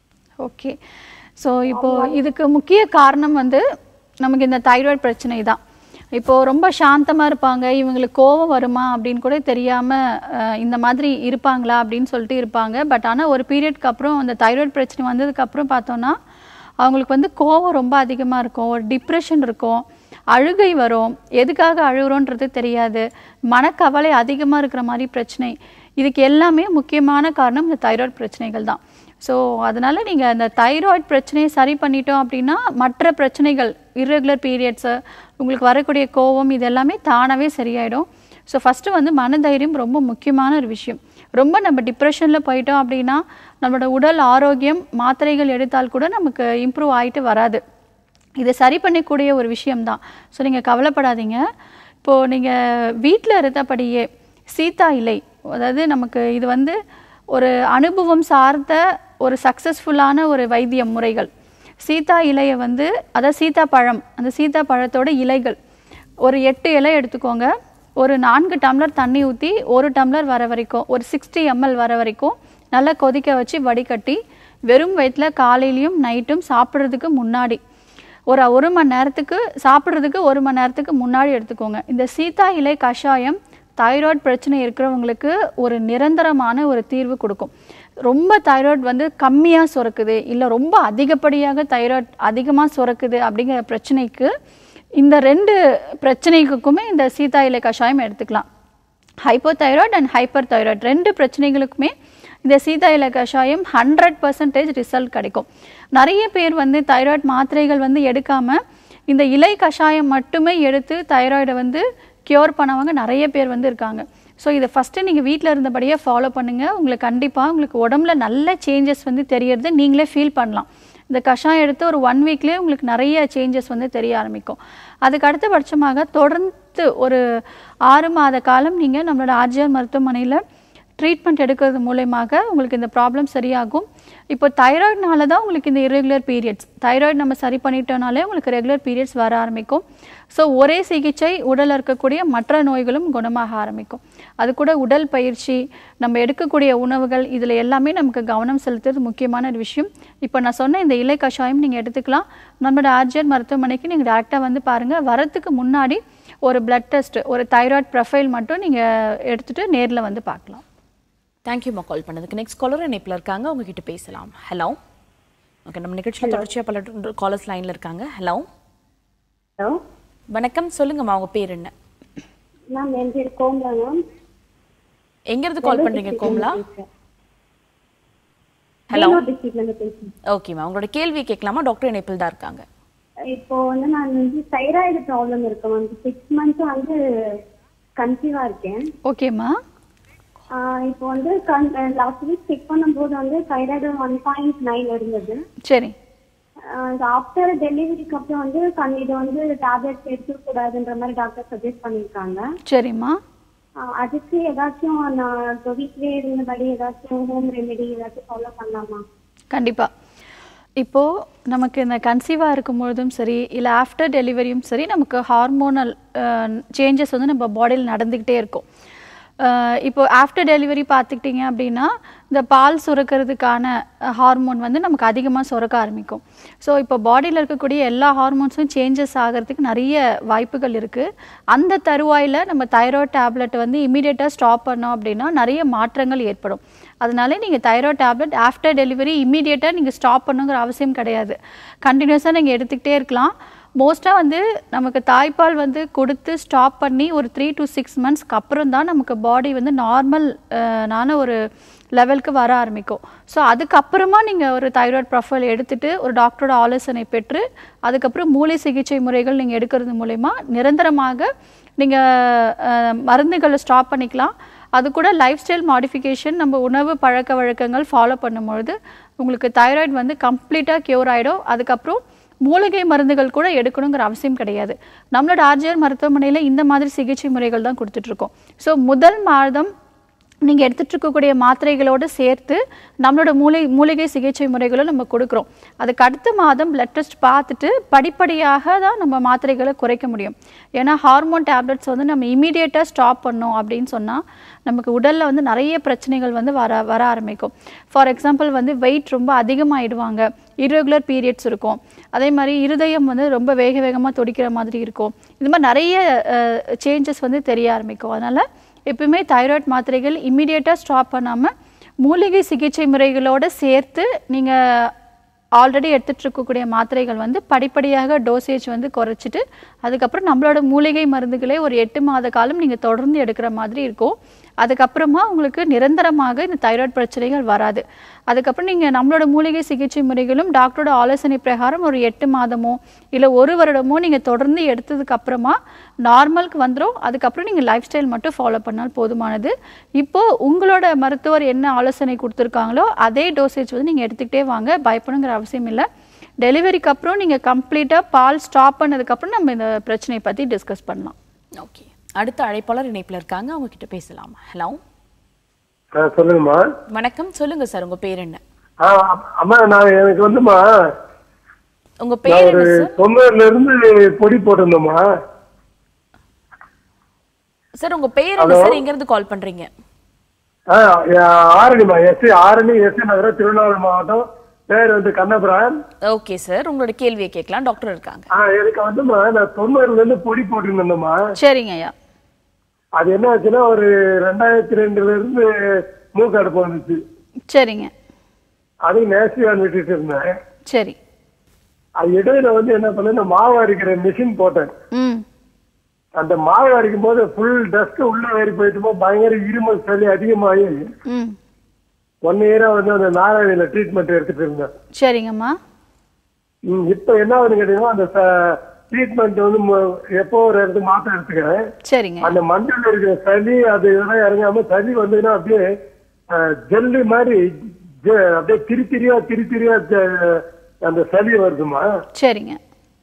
Speaker 2: ஓகே ஸோ இப்போ இதுக்கு முக்கிய காரணம் வந்து நமக்கு இந்த தைராய்டு பிரச்சனை தான் இப்போ ரொம்ப சாந்தமா இருப்பாங்க இவங்களுக்கு கோவம் வருமா அப்படின்னு கூட தெரியாம அஹ், இந்த மாதிரி இருப்பாங்களா அப்படின்னு சொல்லிட்டு இருப்பாங்க பட் ஆனா ஒரு பீரியட்க்கு அப்புறம் அந்த தைராய்டு பிரச்சனை வந்ததுக்கு அப்புறம் பார்த்தோம்னா அவங்களுக்கு வந்து கோவம் ரொம்ப அதிகமா இருக்கும் ஒரு டிப்ரெஷன் இருக்கும் அழுகை வரும் எதுக்காக அழுகுறோன்றது தெரியாது மனக்கவலை அதிகமா இருக்கிற மாதிரி பிரச்சனை இதுக்கு எல்லாமே முக்கியமான காரணம் இந்த தைராய்டு பிரச்சனைகள் தான் ஸோ அதனால நீங்க அந்த தைராய்டு பிரச்சனையை சரி பண்ணிட்டோம் அப்படின்னா மற்ற பிரச்சனைகள் இர்ரெகுலர் பீரியட்ஸு உங்களுக்கு வரக்கூடிய கோவம் இது எல்லாமே தானாகவே சரியாயிடும் ஸோ ஃபஸ்ட்டு வந்து மனதைரியம் ரொம்ப முக்கியமான ஒரு விஷயம் ரொம்ப நம்ம டிப்ரெஷனில் போயிட்டோம் அப்படின்னா நம்மளோட உடல் ஆரோக்கியம் மாத்திரைகள் எடுத்தால் கூட நமக்கு இம்ப்ரூவ் ஆயிட்டு வராது இதை சரி பண்ணக்கூடிய ஒரு விஷயம்தான் ஸோ நீங்கள் கவலைப்படாதீங்க இப்போது நீங்கள் வீட்டில் இருந்தபடியே சீதா இலை அதாவது நமக்கு இது வந்து ஒரு அனுபவம் சார்ந்த ஒரு சக்ஸஸ்ஃபுல்லான ஒரு வைத்திய முறைகள் சீதா இலையை வந்து அதாவது சீதா பழம் அந்த சீதா பழத்தோட இலைகள் ஒரு எட்டு இலை எடுத்துக்கோங்க ஒரு நான்கு டம்ளர் தண்ணி ஊற்றி ஒரு டம்ளர் வர வரைக்கும் ஒரு சிக்ஸ்டி எம்எல் வர வரைக்கும் நல்லா கொதிக்க வச்சு வடிகட்டி வெறும் வயிற்றில் காலையிலையும் நைட்டும் சாப்பிட்றதுக்கு முன்னாடி ஒரு ஒரு மணி நேரத்துக்கு சாப்பிட்றதுக்கு ஒரு மணி நேரத்துக்கு முன்னாடி எடுத்துக்கோங்க இந்த சீதா இலை கஷாயம் தைராய்டு பிரச்சனை இருக்கிறவங்களுக்கு ஒரு நிரந்தரமான ஒரு தீர்வு கொடுக்கும் ரொம்ப தைராய்டு வந்து கம்மியாக சுரக்குது இல்லை ரொம்ப அதிகப்படியாக தைராய்டு அதிகமாக சுரக்குது அப்படிங்கிற பிரச்சனைக்கு இந்த ரெண்டு பிரச்சனைக்குமே இந்த சீதா இலை கஷாயம் எடுத்துக்கலாம் ஹைப்போதைராய்டு அண்ட் ஹைப்பர் தைராய்டு ரெண்டு பிரச்சனைகளுக்குமே இந்த சீதா இலை கஷாயம் ஹண்ட்ரட் பர்சன்டேஜ் ரிசல்ட் கிடைக்கும் நிறைய பேர் வந்து தைராய்டு மாத்திரைகள் வந்து எடுக்காம இந்த இலை கஷாயம் மட்டுமே எடுத்து தைராய்டை வந்து கியூர் பண்ணவங்க நிறைய பேர் வந்து இருக்காங்க ஸோ இதை ஃபஸ்ட்டு நீங்கள் வீட்டில் இருந்தபடியே ஃபாலோ பண்ணுங்கள் உங்களுக்கு கண்டிப்பாக உங்களுக்கு உடம்புல நல்ல சேஞ்சஸ் வந்து தெரியறது நீங்களே ஃபீல் பண்ணலாம் இந்த கஷாயம் எடுத்து ஒரு ஒன் வீக்லேயே உங்களுக்கு நிறைய சேஞ்சஸ் வந்து தெரிய ஆரம்பிக்கும் அதுக்கு அடுத்தபட்சமாக தொடர்ந்து ஒரு ஆறு மாத காலம் நீங்கள் நம்மளோட ஆர்ஜிஆர் மருத்துவமனையில் ட்ரீட்மெண்ட் எடுக்கிறது மூலயமாக உங்களுக்கு இந்த ப்ராப்ளம் சரியாகும் இப்போ தைராய்டுனால தான் உங்களுக்கு இந்த irregular பீரியட்ஸ் தைராய்டு நம்ம சரி பண்ணிட்டோனாலே உங்களுக்கு ரெகுலர் பீரியட்ஸ் வர ஆரம்பிக்கும் ஸோ ஒரே சிகிச்சை உடலில் இருக்கக்கூடிய மற்ற நோய்களும் குணமாக ஆரம்பிக்கும் அது கூட உடல் பயிற்சி நம்ம எடுக்கக்கூடிய உணவுகள் இதில் எல்லாமே நமக்கு கவனம் செலுத்துறது முக்கியமான ஒரு விஷயம் இப்போ நான் சொன்ன இந்த இலை கஷாயம் நீங்கள் எடுத்துக்கலாம் நம்மளோட ஆர்ஜிஆர் மருத்துவமனைக்கு நீங்கள் டேரெக்டாக வந்து பாருங்கள் வரத்துக்கு முன்னாடி ஒரு பிளட் டெஸ்ட் ஒரு தைராய்டு ப்ரொஃபைல் மட்டும் நீங்கள் எடுத்துகிட்டு நேரில் வந்து பார்க்கலாம்
Speaker 1: தேங்க்யூமா கால் பண்ணதுக்கு நெக்ஸ்ட் காலர் இணைப்பில் இருக்காங்க உங்ககிட்ட பேசலாம் ஹலோ ஓகே நம்ம நிகழ்ச்சியில் தொடர்ச்சியாக பல காலர்ஸ் லைனில் இருக்காங்க ஹலோ
Speaker 6: ஹலோ
Speaker 1: வணக்கம் சொல்லுங்கம்மா உங்க பேர் என்ன
Speaker 6: மேம் என் பேர் கோம்லா மேம்
Speaker 1: எங்க இருந்து கால் பண்றீங்க கோம்லா ஹலோ
Speaker 6: டிஸ்ட்ரிக்ட்ல இருந்து பேசுறேன்
Speaker 1: ஓகேம்மா உங்களோட கேள்வி கேட்கலாமா டாக்டர் இணைப்பில் தான் இருக்காங்க
Speaker 6: இப்போ வந்து நான் வந்து தைராய்டு ப்ராப்ளம் இருக்கு மேம் சிக்ஸ் மந்த்ஸ் வந்து கன்சீவா இருக்கேன்
Speaker 2: ஓகேம்மா
Speaker 6: ஆஹ் இப்போ வந்து லாஸ்ட் வீக் செக் பண்ணும்போது வந்து தைராய்டு ஒன் பாயிண்ட் நைன் இருந்தது
Speaker 2: சரி
Speaker 6: ஆஃப்டர் டெலிவரிக்கு அப்புறம் வந்து கண் இது வந்து டேப்லெட்ஸ் எடுத்துக்கூடாதுன்ற மாதிரி டாக்டர் சஜஸ்ட் பண்ணியிருக்காங்க
Speaker 2: சரிம்மா
Speaker 6: ஆஹ் அதுக்கு ஏதாச்சும் நான் இப்போ வீட்லயே இருந்தபடி ஏதாச்சும் ஹோம் ரெமெடி ஏதாச்சும் ஃபாலோ பண்ணலாமா
Speaker 2: கண்டிப்பா இப்போ நமக்கு இந்த கன்சீவாக இருக்கும்பொழுதும் சரி இல்லை ஆஃப்டர் டெலிவரியும் சரி நமக்கு ஹார்மோனல் சேஞ்சஸ் வந்து நம்ம பாடியில் நடந்துக்கிட்டே இருக்கும் அஹ் இப்போ ஆஃப்டர் டெலிவரி பார்த்துக்கிட்டிங்க அப்படின்னா இந்த பால் சுரக்கிறதுக்கான ஹார்மோன் வந்து நமக்கு அதிகமாக சுரக்க ஆரம்பிக்கும் ஸோ இப்போ பாடியில் இருக்கக்கூடிய எல்லா ஹார்மோன்ஸும் சேஞ்சஸ் ஆகிறதுக்கு நிறைய வாய்ப்புகள் இருக்குது அந்த தருவாயில் நம்ம தைராய்டு டேப்லெட் வந்து இமீடியட்டாக ஸ்டாப் பண்ணோம் அப்படின்னா நிறைய மாற்றங்கள் ஏற்படும் அதனால நீங்கள் தைராய்டு டேப்லெட் ஆஃப்டர் டெலிவரி இமீடியட்டாக நீங்கள் ஸ்டாப் பண்ணுங்கிற அவசியம் கிடையாது கண்டினியூஸாக நீங்கள் எடுத்துக்கிட்டே இருக்கலாம் மோஸ்ட்டாக வந்து நமக்கு தாய்ப்பால் வந்து கொடுத்து ஸ்டாப் பண்ணி ஒரு த்ரீ டு சிக்ஸ் மந்த்ஸ்க்கு அப்புறம் தான் நமக்கு பாடி வந்து நார்மல் நான ஒரு லெவலுக்கு வர ஆரம்பிக்கும் ஸோ அதுக்கப்புறமா நீங்கள் ஒரு தைராய்டு ப்ரொஃபைல் எடுத்துட்டு ஒரு டாக்டரோட ஆலோசனை பெற்று அதுக்கப்புறம் மூளை சிகிச்சை முறைகள் நீங்கள் எடுக்கிறது மூலயமா நிரந்தரமாக நீங்கள் மருந்துகளை ஸ்டாப் பண்ணிக்கலாம் அது கூட லைஃப் ஸ்டைல் மாடிஃபிகேஷன் நம்ம உணவு பழக்க வழக்கங்கள் ஃபாலோ பண்ணும்பொழுது உங்களுக்கு தைராய்டு வந்து கம்ப்ளீட்டாக க்யூர் ஆகிடும் அதுக்கப்புறம் மூலிகை மருந்துகள் கூட எடுக்கணுங்கிற அவசியம் கிடையாது நம்மளோட ஆர்ஜிஆர் மருத்துவமனையில் இந்த மாதிரி சிகிச்சை முறைகள் தான் கொடுத்துட்ருக்கோம் ஸோ முதல் மாதம் நீங்கள் எடுத்துட்டு இருக்கக்கூடிய மாத்திரைகளோடு சேர்த்து நம்மளோட மூளை மூலிகை சிகிச்சை முறைகளும் நம்ம கொடுக்குறோம் அதுக்கு அடுத்த மாதம் பிளட் டெஸ்ட் பார்த்துட்டு படிப்படியாக தான் நம்ம மாத்திரைகளை குறைக்க முடியும் ஏன்னா ஹார்மோன் டேப்லெட்ஸ் வந்து நம்ம இமீடியட்டாக ஸ்டாப் பண்ணோம் அப்படின்னு சொன்னால் நமக்கு உடலில் வந்து நிறைய பிரச்சனைகள் வந்து வர வர ஆரம்பிக்கும் ஃபார் எக்ஸாம்பிள் வந்து வெயிட் ரொம்ப அதிகமாகிடுவாங்க irregular பீரியட்ஸ் இருக்கும் அதே மாதிரி இருதயம் வந்து ரொம்ப வேக வேகமாக துடிக்கிற மாதிரி இருக்கும் இது மாதிரி நிறைய சேஞ்சஸ் வந்து தெரிய ஆரம்பிக்கும் அதனால் எப்பவுமே தைராய்டு மாத்திரைகள் இம்மிடியேட்டாக ஸ்டாப் பண்ணாமல் மூலிகை சிகிச்சை முறைகளோடு சேர்த்து நீங்கள் ஆல்ரெடி எடுத்துட்டு இருக்கக்கூடிய மாத்திரைகள் வந்து படிப்படியாக டோசேஜ் வந்து குறைச்சிட்டு அதுக்கப்புறம் நம்மளோட மூலிகை மருந்துகளே ஒரு எட்டு மாத காலம் நீங்கள் தொடர்ந்து எடுக்கிற மாதிரி இருக்கும் அதுக்கப்புறமா உங்களுக்கு நிரந்தரமாக இந்த தைராய்டு பிரச்சனைகள் வராது அதுக்கப்புறம் நீங்கள் நம்மளோட மூலிகை சிகிச்சை முறைகளும் டாக்டரோட ஆலோசனை பிரகாரம் ஒரு எட்டு மாதமோ இல்லை ஒரு வருடமோ நீங்கள் தொடர்ந்து எடுத்ததுக்கு அப்புறமா நார்மலுக்கு வந்துடும் அதுக்கப்புறம் நீங்கள் லைஃப் ஸ்டைல் மட்டும் ஃபாலோ பண்ணால் போதுமானது இப்போ உங்களோட மருத்துவர் என்ன ஆலோசனை கொடுத்துருக்காங்களோ அதே டோசேஜ் வந்து நீங்கள் எடுத்துக்கிட்டே வாங்க பயப்படணுங்கிற அவசியம் இல்லை டெலிவரிக்கு அப்புறம் நீங்கள் கம்ப்ளீட்டாக பால் ஸ்டாப் பண்ணதுக்கப்புறம் நம்ம இந்த பிரச்சனையை பற்றி டிஸ்கஸ் பண்ணலாம்
Speaker 1: ஓகே அடுத்த அழைப்பாளர் இணைப்பில் இருக்காங்க அவங்க கிட்ட பேசலாம் ஹலோ
Speaker 7: ஆ, சொல்லுங்கம்மா
Speaker 1: வணக்கம் சொல்லுங்க சார் உங்க பேர் என்ன
Speaker 7: ஆ, அம்- அம்மா நான் எனக்கு வந்துமா
Speaker 1: உங்க
Speaker 7: நான்
Speaker 1: பேர்
Speaker 7: ஒரு
Speaker 1: என்ன சார்
Speaker 7: தொண்ணூறுல இருந்து பொடி போட்டிருந்தோம்மா
Speaker 1: சார் உங்க பேர் என்ன சார் எங்க இருந்து கால் பண்றீங்க
Speaker 7: ஆ, ஆரணிமா எஸ்சி ஆரணி எஸ்சி நகரம் திருவண்ணாமலை மாவட்டம் பேர் வந்து கண்ணபுரம்
Speaker 1: ஓகே சார் உங்களோட கேள்வியை கேட்கலாம் டாக்டர் இருக்காங்க
Speaker 7: ஆ எனக்கு வந்துமா நான் தொண்ணூறுல இருந்து பொடி போட்டிருந்தேம்மா
Speaker 2: சரிங்க ஐயா
Speaker 7: அது என்ன ஆச்சுன்னா ஒரு ரெண்டாயிரத்தி ரெண்டுல இருந்து மூக்கு அடுப்பு வந்துச்சு
Speaker 2: சரிங்க
Speaker 7: அதையும் நேசிவான் விட்டுட்டு இருந்தேன்
Speaker 2: சரி
Speaker 7: அது இடையில வந்து என்ன பண்ணேன் நான் மாவு அரைக்கிற மிஷின் போட்டேன்
Speaker 2: ம்
Speaker 7: அந்த மாவு அரைக்கும் போது ஃபுல் டஸ்ட் உள்ள ஏறி போயிட்டு பயங்கர இருமல் சளி அதிகமாகி
Speaker 2: ம்
Speaker 7: ஒன் இயரா வந்து அந்த நாராயணியில ட்ரீட்மெண்ட் எடுத்துட்டு இருந்தேன்
Speaker 2: சரிங்கம்மா
Speaker 7: ம், இப்ப என்ன ஆகுதுன்னு கேட்டீங்கன்னா அந்த ட்ரீட்மெண்ட் வந்து மு- எப்போ ஒரு இடத்துக்கு மாத்திரை எடுத்துக்கிறேன்
Speaker 2: சரிங்க
Speaker 7: அந்த மண்டல இருக்கிற சளி அது இதெல்லாம் இறங்காம சளி வந்ததுன்னா அப்படியே அஹ், ஜெல்லு மாதிரி ஜெ- அப்படியே திரி திரியா திரி திரியா ஜெ- அந்த சளி வருதுமா
Speaker 2: சரிங்க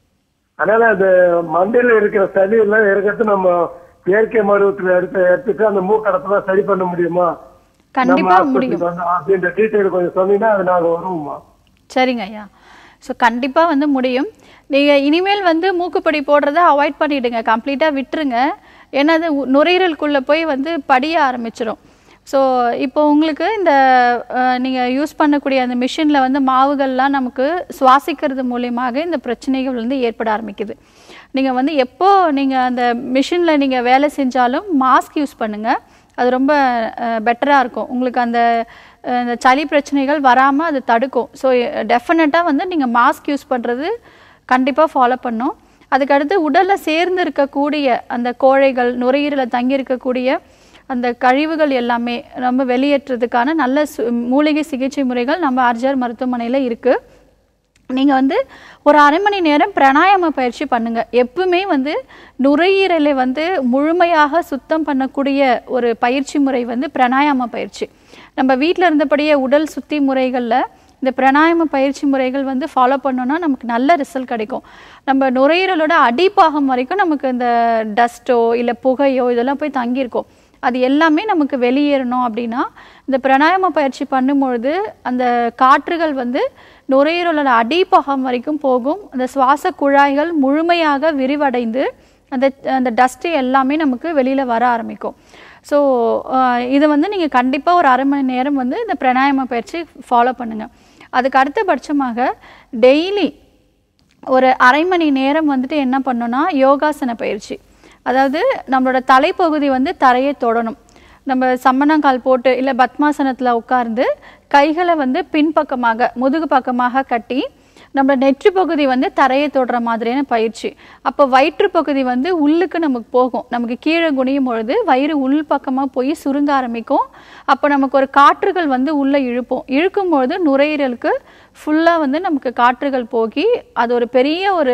Speaker 7: அதனால அந்த மண்டையில இருக்கிற சளி எல்லாம் இருக்கிறது நம்ம இயற்கை மருத்துவத்துல எடுத்து எடுத்துட்டு அந்த மூக்கடப்பெல்லாம் சரி பண்ண முடியுமா நம்ம
Speaker 2: கண்டிப்பா
Speaker 7: hospital
Speaker 2: முடியும்
Speaker 7: வந்து அப்படின்ற டீட்டெயில் கொஞ்சம் சொன்னீங்கன்னா அது நாங்க வருவோமா
Speaker 2: சரிங்க ஐயா ஸோ கண்டிப்பாக வந்து முடியும் நீங்கள் இனிமேல் வந்து மூக்குப்பொடி போடுறத அவாய்ட் பண்ணிடுங்க கம்ப்ளீட்டாக விட்டுருங்க ஏன்னா அது உ- நுரையீரலுக்குள்ளே போய் வந்து படிய ஆரம்பிச்சிடும் ஸோ இப்போ உங்களுக்கு இந்த நீங்கள் யூஸ் பண்ணக்கூடிய அந்த மிஷினில் வந்து மாவுகள்லாம் நமக்கு சுவாசிக்கிறது மூலியமாக இந்த பிரச்சனைகள் வந்து ஏற்பட ஆரம்பிக்குது நீங்கள் வந்து எப்போ நீங்கள் அந்த மிஷினில் நீங்கள் வேலை செஞ்சாலும் மாஸ்க் யூஸ் பண்ணுங்கள் அது ரொம்ப பெட்டராக இருக்கும் உங்களுக்கு அந்த அஹ், இந்த சளி பிரச்சனைகள் வராமல் அது தடுக்கும் ஸோ டெஃபினட்டாக வந்து நீங்கள் மாஸ்க் யூஸ் பண்ணுறது கண்டிப்பாக ஃபாலோ பண்ணும் அதுக்கடுத்து உடலில் சேர்ந்து இருக்கக்கூடிய அந்த கோழைகள் நுரையீரலில் தங்கி இருக்கக்கூடிய அந்த கழிவுகள் எல்லாமே நம்ம வெளியேற்றுறதுக்கான நல்ல சு மூலிகை சிகிச்சை முறைகள் நம்ம ஆர்ஜிஆர் மருத்துவமனையில் இருக்குது நீங்கள் வந்து ஒரு அரை மணி நேரம் பிராணாயாம பயிற்சி பண்ணுங்க எப்பவுமே வந்து நுரையீரலை வந்து முழுமையாக சுத்தம் பண்ணக்கூடிய ஒரு பயிற்சி முறை வந்து பிராணாயாம பயிற்சி நம்ம வீட்டில் இருந்தபடியே உடல் சுத்தி முறைகளில் இந்த பிராணாயாம பயிற்சி முறைகள் வந்து ஃபாலோ பண்ணோம்னா நமக்கு நல்ல ரிசல்ட் கிடைக்கும் நம்ம நுரையீரலோட அடிப்பாகம் வரைக்கும் நமக்கு இந்த டஸ்ட்டோ இல்லை புகையோ இதெல்லாம் போய் தங்கியிருக்கும் அது எல்லாமே நமக்கு வெளியேறணும் அப்படின்னா இந்த பிராணாயாம பயிற்சி பண்ணும்பொழுது அந்த காற்றுகள் வந்து நுரையீரலோட அடிப்பாகம் வரைக்கும் போகும் அந்த சுவாச குழாய்கள் முழுமையாக விரிவடைந்து அந்த அந்த டஸ்ட்டு எல்லாமே நமக்கு வெளியில் வர ஆரம்பிக்கும் ஸோ இதை வந்து நீங்கள் கண்டிப்பாக ஒரு அரை மணி நேரம் வந்து இந்த பிராணாயாம பயிற்சி ஃபாலோ பண்ணுங்கள் அதுக்கு அடுத்தபட்சமாக டெய்லி ஒரு அரை மணி நேரம் வந்துட்டு என்ன பண்ணணும்னா யோகாசன பயிற்சி அதாவது நம்மளோட தலைப்பகுதி வந்து தரையை தொடணும் நம்ம சம்மணங்கால் போட்டு இல்லை பத்மாசனத்தில் உட்கார்ந்து கைகளை வந்து பின்பக்கமாக முதுகு பக்கமாக கட்டி நம்ம நெற்றி பகுதி வந்து தரையை தொடுற மாதிரியான பயிற்சி அப்போ வயிற்று பகுதி வந்து உள்ளுக்கு நமக்கு போகும் நமக்கு கீழே குனியும் பொழுது வயிறு உள் பக்கமாக போய் சுருங்க ஆரம்பிக்கும் அப்போ நமக்கு ஒரு காற்றுகள் வந்து உள்ளே இழுப்போம் இழுக்கும் பொழுது நுரையீரலுக்கு ஃபுல்லாக வந்து நமக்கு காற்றுகள் போகி அது ஒரு பெரிய ஒரு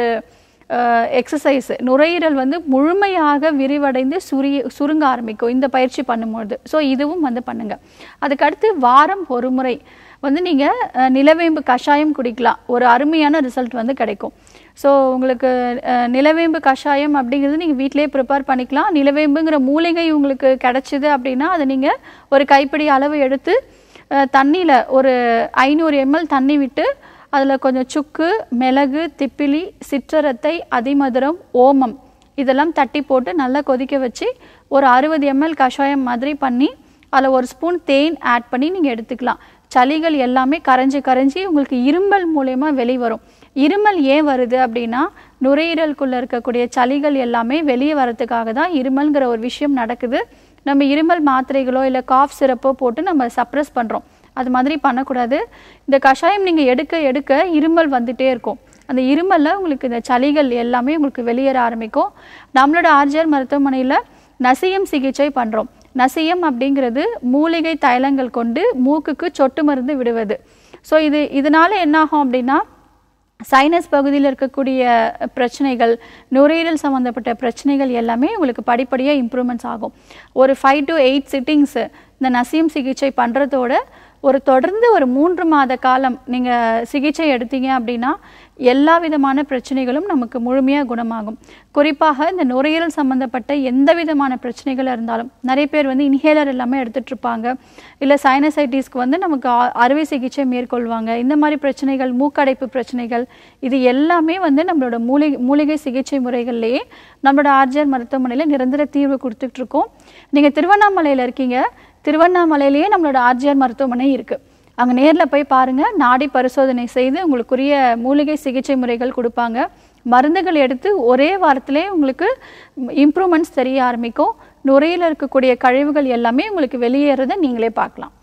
Speaker 2: எக்ஸசைஸ் நுரையீரல் வந்து முழுமையாக விரிவடைந்து சுரிய சுருங்க ஆரம்பிக்கும் இந்த பயிற்சி பண்ணும்பொழுது ஸோ இதுவும் வந்து பண்ணுங்க அதுக்கடுத்து வாரம் ஒரு முறை வந்து நீங்கள் நிலவேம்பு கஷாயம் குடிக்கலாம் ஒரு அருமையான ரிசல்ட் வந்து கிடைக்கும் ஸோ உங்களுக்கு அஹ், நிலவேம்பு கஷாயம் அப்படிங்கிறது நீங்கள் வீட்டிலேயே ப்ரிப்பேர் பண்ணிக்கலாம் நிலவேம்புங்கிற மூலிகை உங்களுக்கு கிடைச்சிது அப்படின்னா அதை நீங்கள் ஒரு கைப்பிடி அளவு எடுத்து தண்ணியில் ஒரு ஐநூறு எம்எல் தண்ணி விட்டு அதில் கொஞ்சம் சுக்கு மிளகு திப்பிலி சிற்றரத்தை அதிமதுரம் ஓமம் இதெல்லாம் தட்டி போட்டு நல்லா கொதிக்க வச்சு ஒரு அறுபது எம்எல் கஷாயம் மாதிரி பண்ணி அதில் ஒரு ஸ்பூன் தேன் ஆட் பண்ணி நீங்கள் எடுத்துக்கலாம் சளிகள் எல்லாமே கரைஞ்சி கரைஞ்சி உங்களுக்கு இருமல் மூலயமா வெளிவரும் இருமல் ஏன் வருது அப்படின்னா நுரையீரலுக்குள்ளே இருக்கக்கூடிய சளிகள் எல்லாமே வெளியே வரதுக்காக தான் இருமல்ங்கிற ஒரு விஷயம் நடக்குது நம்ம இருமல் மாத்திரைகளோ இல்லை காஃப் சிரப்போ போட்டு நம்ம சப்ரஸ் பண்ணுறோம் அது மாதிரி பண்ணக்கூடாது இந்த கஷாயம் நீங்கள் எடுக்க எடுக்க இருமல் வந்துட்டே இருக்கும் அந்த இருமலில் உங்களுக்கு இந்த சளிகள் எல்லாமே உங்களுக்கு வெளியேற ஆரம்பிக்கும் நம்மளோட ஆர்ஜிஆர் மருத்துவமனையில் நசியம் சிகிச்சை பண்ணுறோம் நசியம் அப்படிங்கிறது மூலிகை தைலங்கள் கொண்டு மூக்குக்கு சொட்டு மருந்து விடுவது ஸோ இது இதனால என்னாகும் அப்படின்னா சைனஸ் பகுதியில் இருக்கக்கூடிய பிரச்சனைகள் நுரையீரல் சம்மந்தப்பட்ட பிரச்சனைகள் எல்லாமே உங்களுக்கு படிப்படியாக இம்ப்ரூவ்மெண்ட்ஸ் ஆகும் ஒரு ஃபைவ் டு எயிட் சிட்டிங்ஸு இந்த நசியம் சிகிச்சை பண்ணுறதோட ஒரு தொடர்ந்து ஒரு மூன்று மாத காலம் நீங்கள் சிகிச்சை எடுத்தீங்க அப்படின்னா எல்லா விதமான பிரச்சனைகளும் நமக்கு முழுமையாக குணமாகும் குறிப்பாக இந்த நுரையீரல் சம்மந்தப்பட்ட எந்த விதமான பிரச்சனைகள் இருந்தாலும் நிறைய பேர் வந்து இன்ஹேலர் எல்லாமே எடுத்துட்டு இருப்பாங்க இல்லை சைனசைட்டிஸ்க்கு வந்து நமக்கு அ- அறுவை சிகிச்சை மேற்கொள்வாங்க இந்த மாதிரி பிரச்சனைகள் மூக்கடைப்பு பிரச்சனைகள் இது எல்லாமே வந்து நம்மளோட மூலிகை மூலிகை சிகிச்சை முறைகள்லேயே நம்மளோட ஆர்ஜிஆர் மருத்துவமனையில் நிரந்தர தீர்வு கொடுத்துட்டு இருக்கோம் நீங்கள் திருவண்ணாமலையில் இருக்கீங்க திருவண்ணாமலையிலேயே நம்மளோட ஆர்ஜிஆர் மருத்துவமனை இருக்கு அங்கே நேரில் போய் பாருங்க நாடி பரிசோதனை செய்து உங்களுக்குரிய மூலிகை சிகிச்சை முறைகள் கொடுப்பாங்க மருந்துகள் எடுத்து ஒரே வாரத்திலே உங்களுக்கு இம்ப்ரூவ்மெண்ட்ஸ் தெரிய ஆரம்பிக்கும் நுரையில் இருக்கக்கூடிய கழிவுகள் எல்லாமே உங்களுக்கு வெளியேறதை நீங்களே பார்க்கலாம்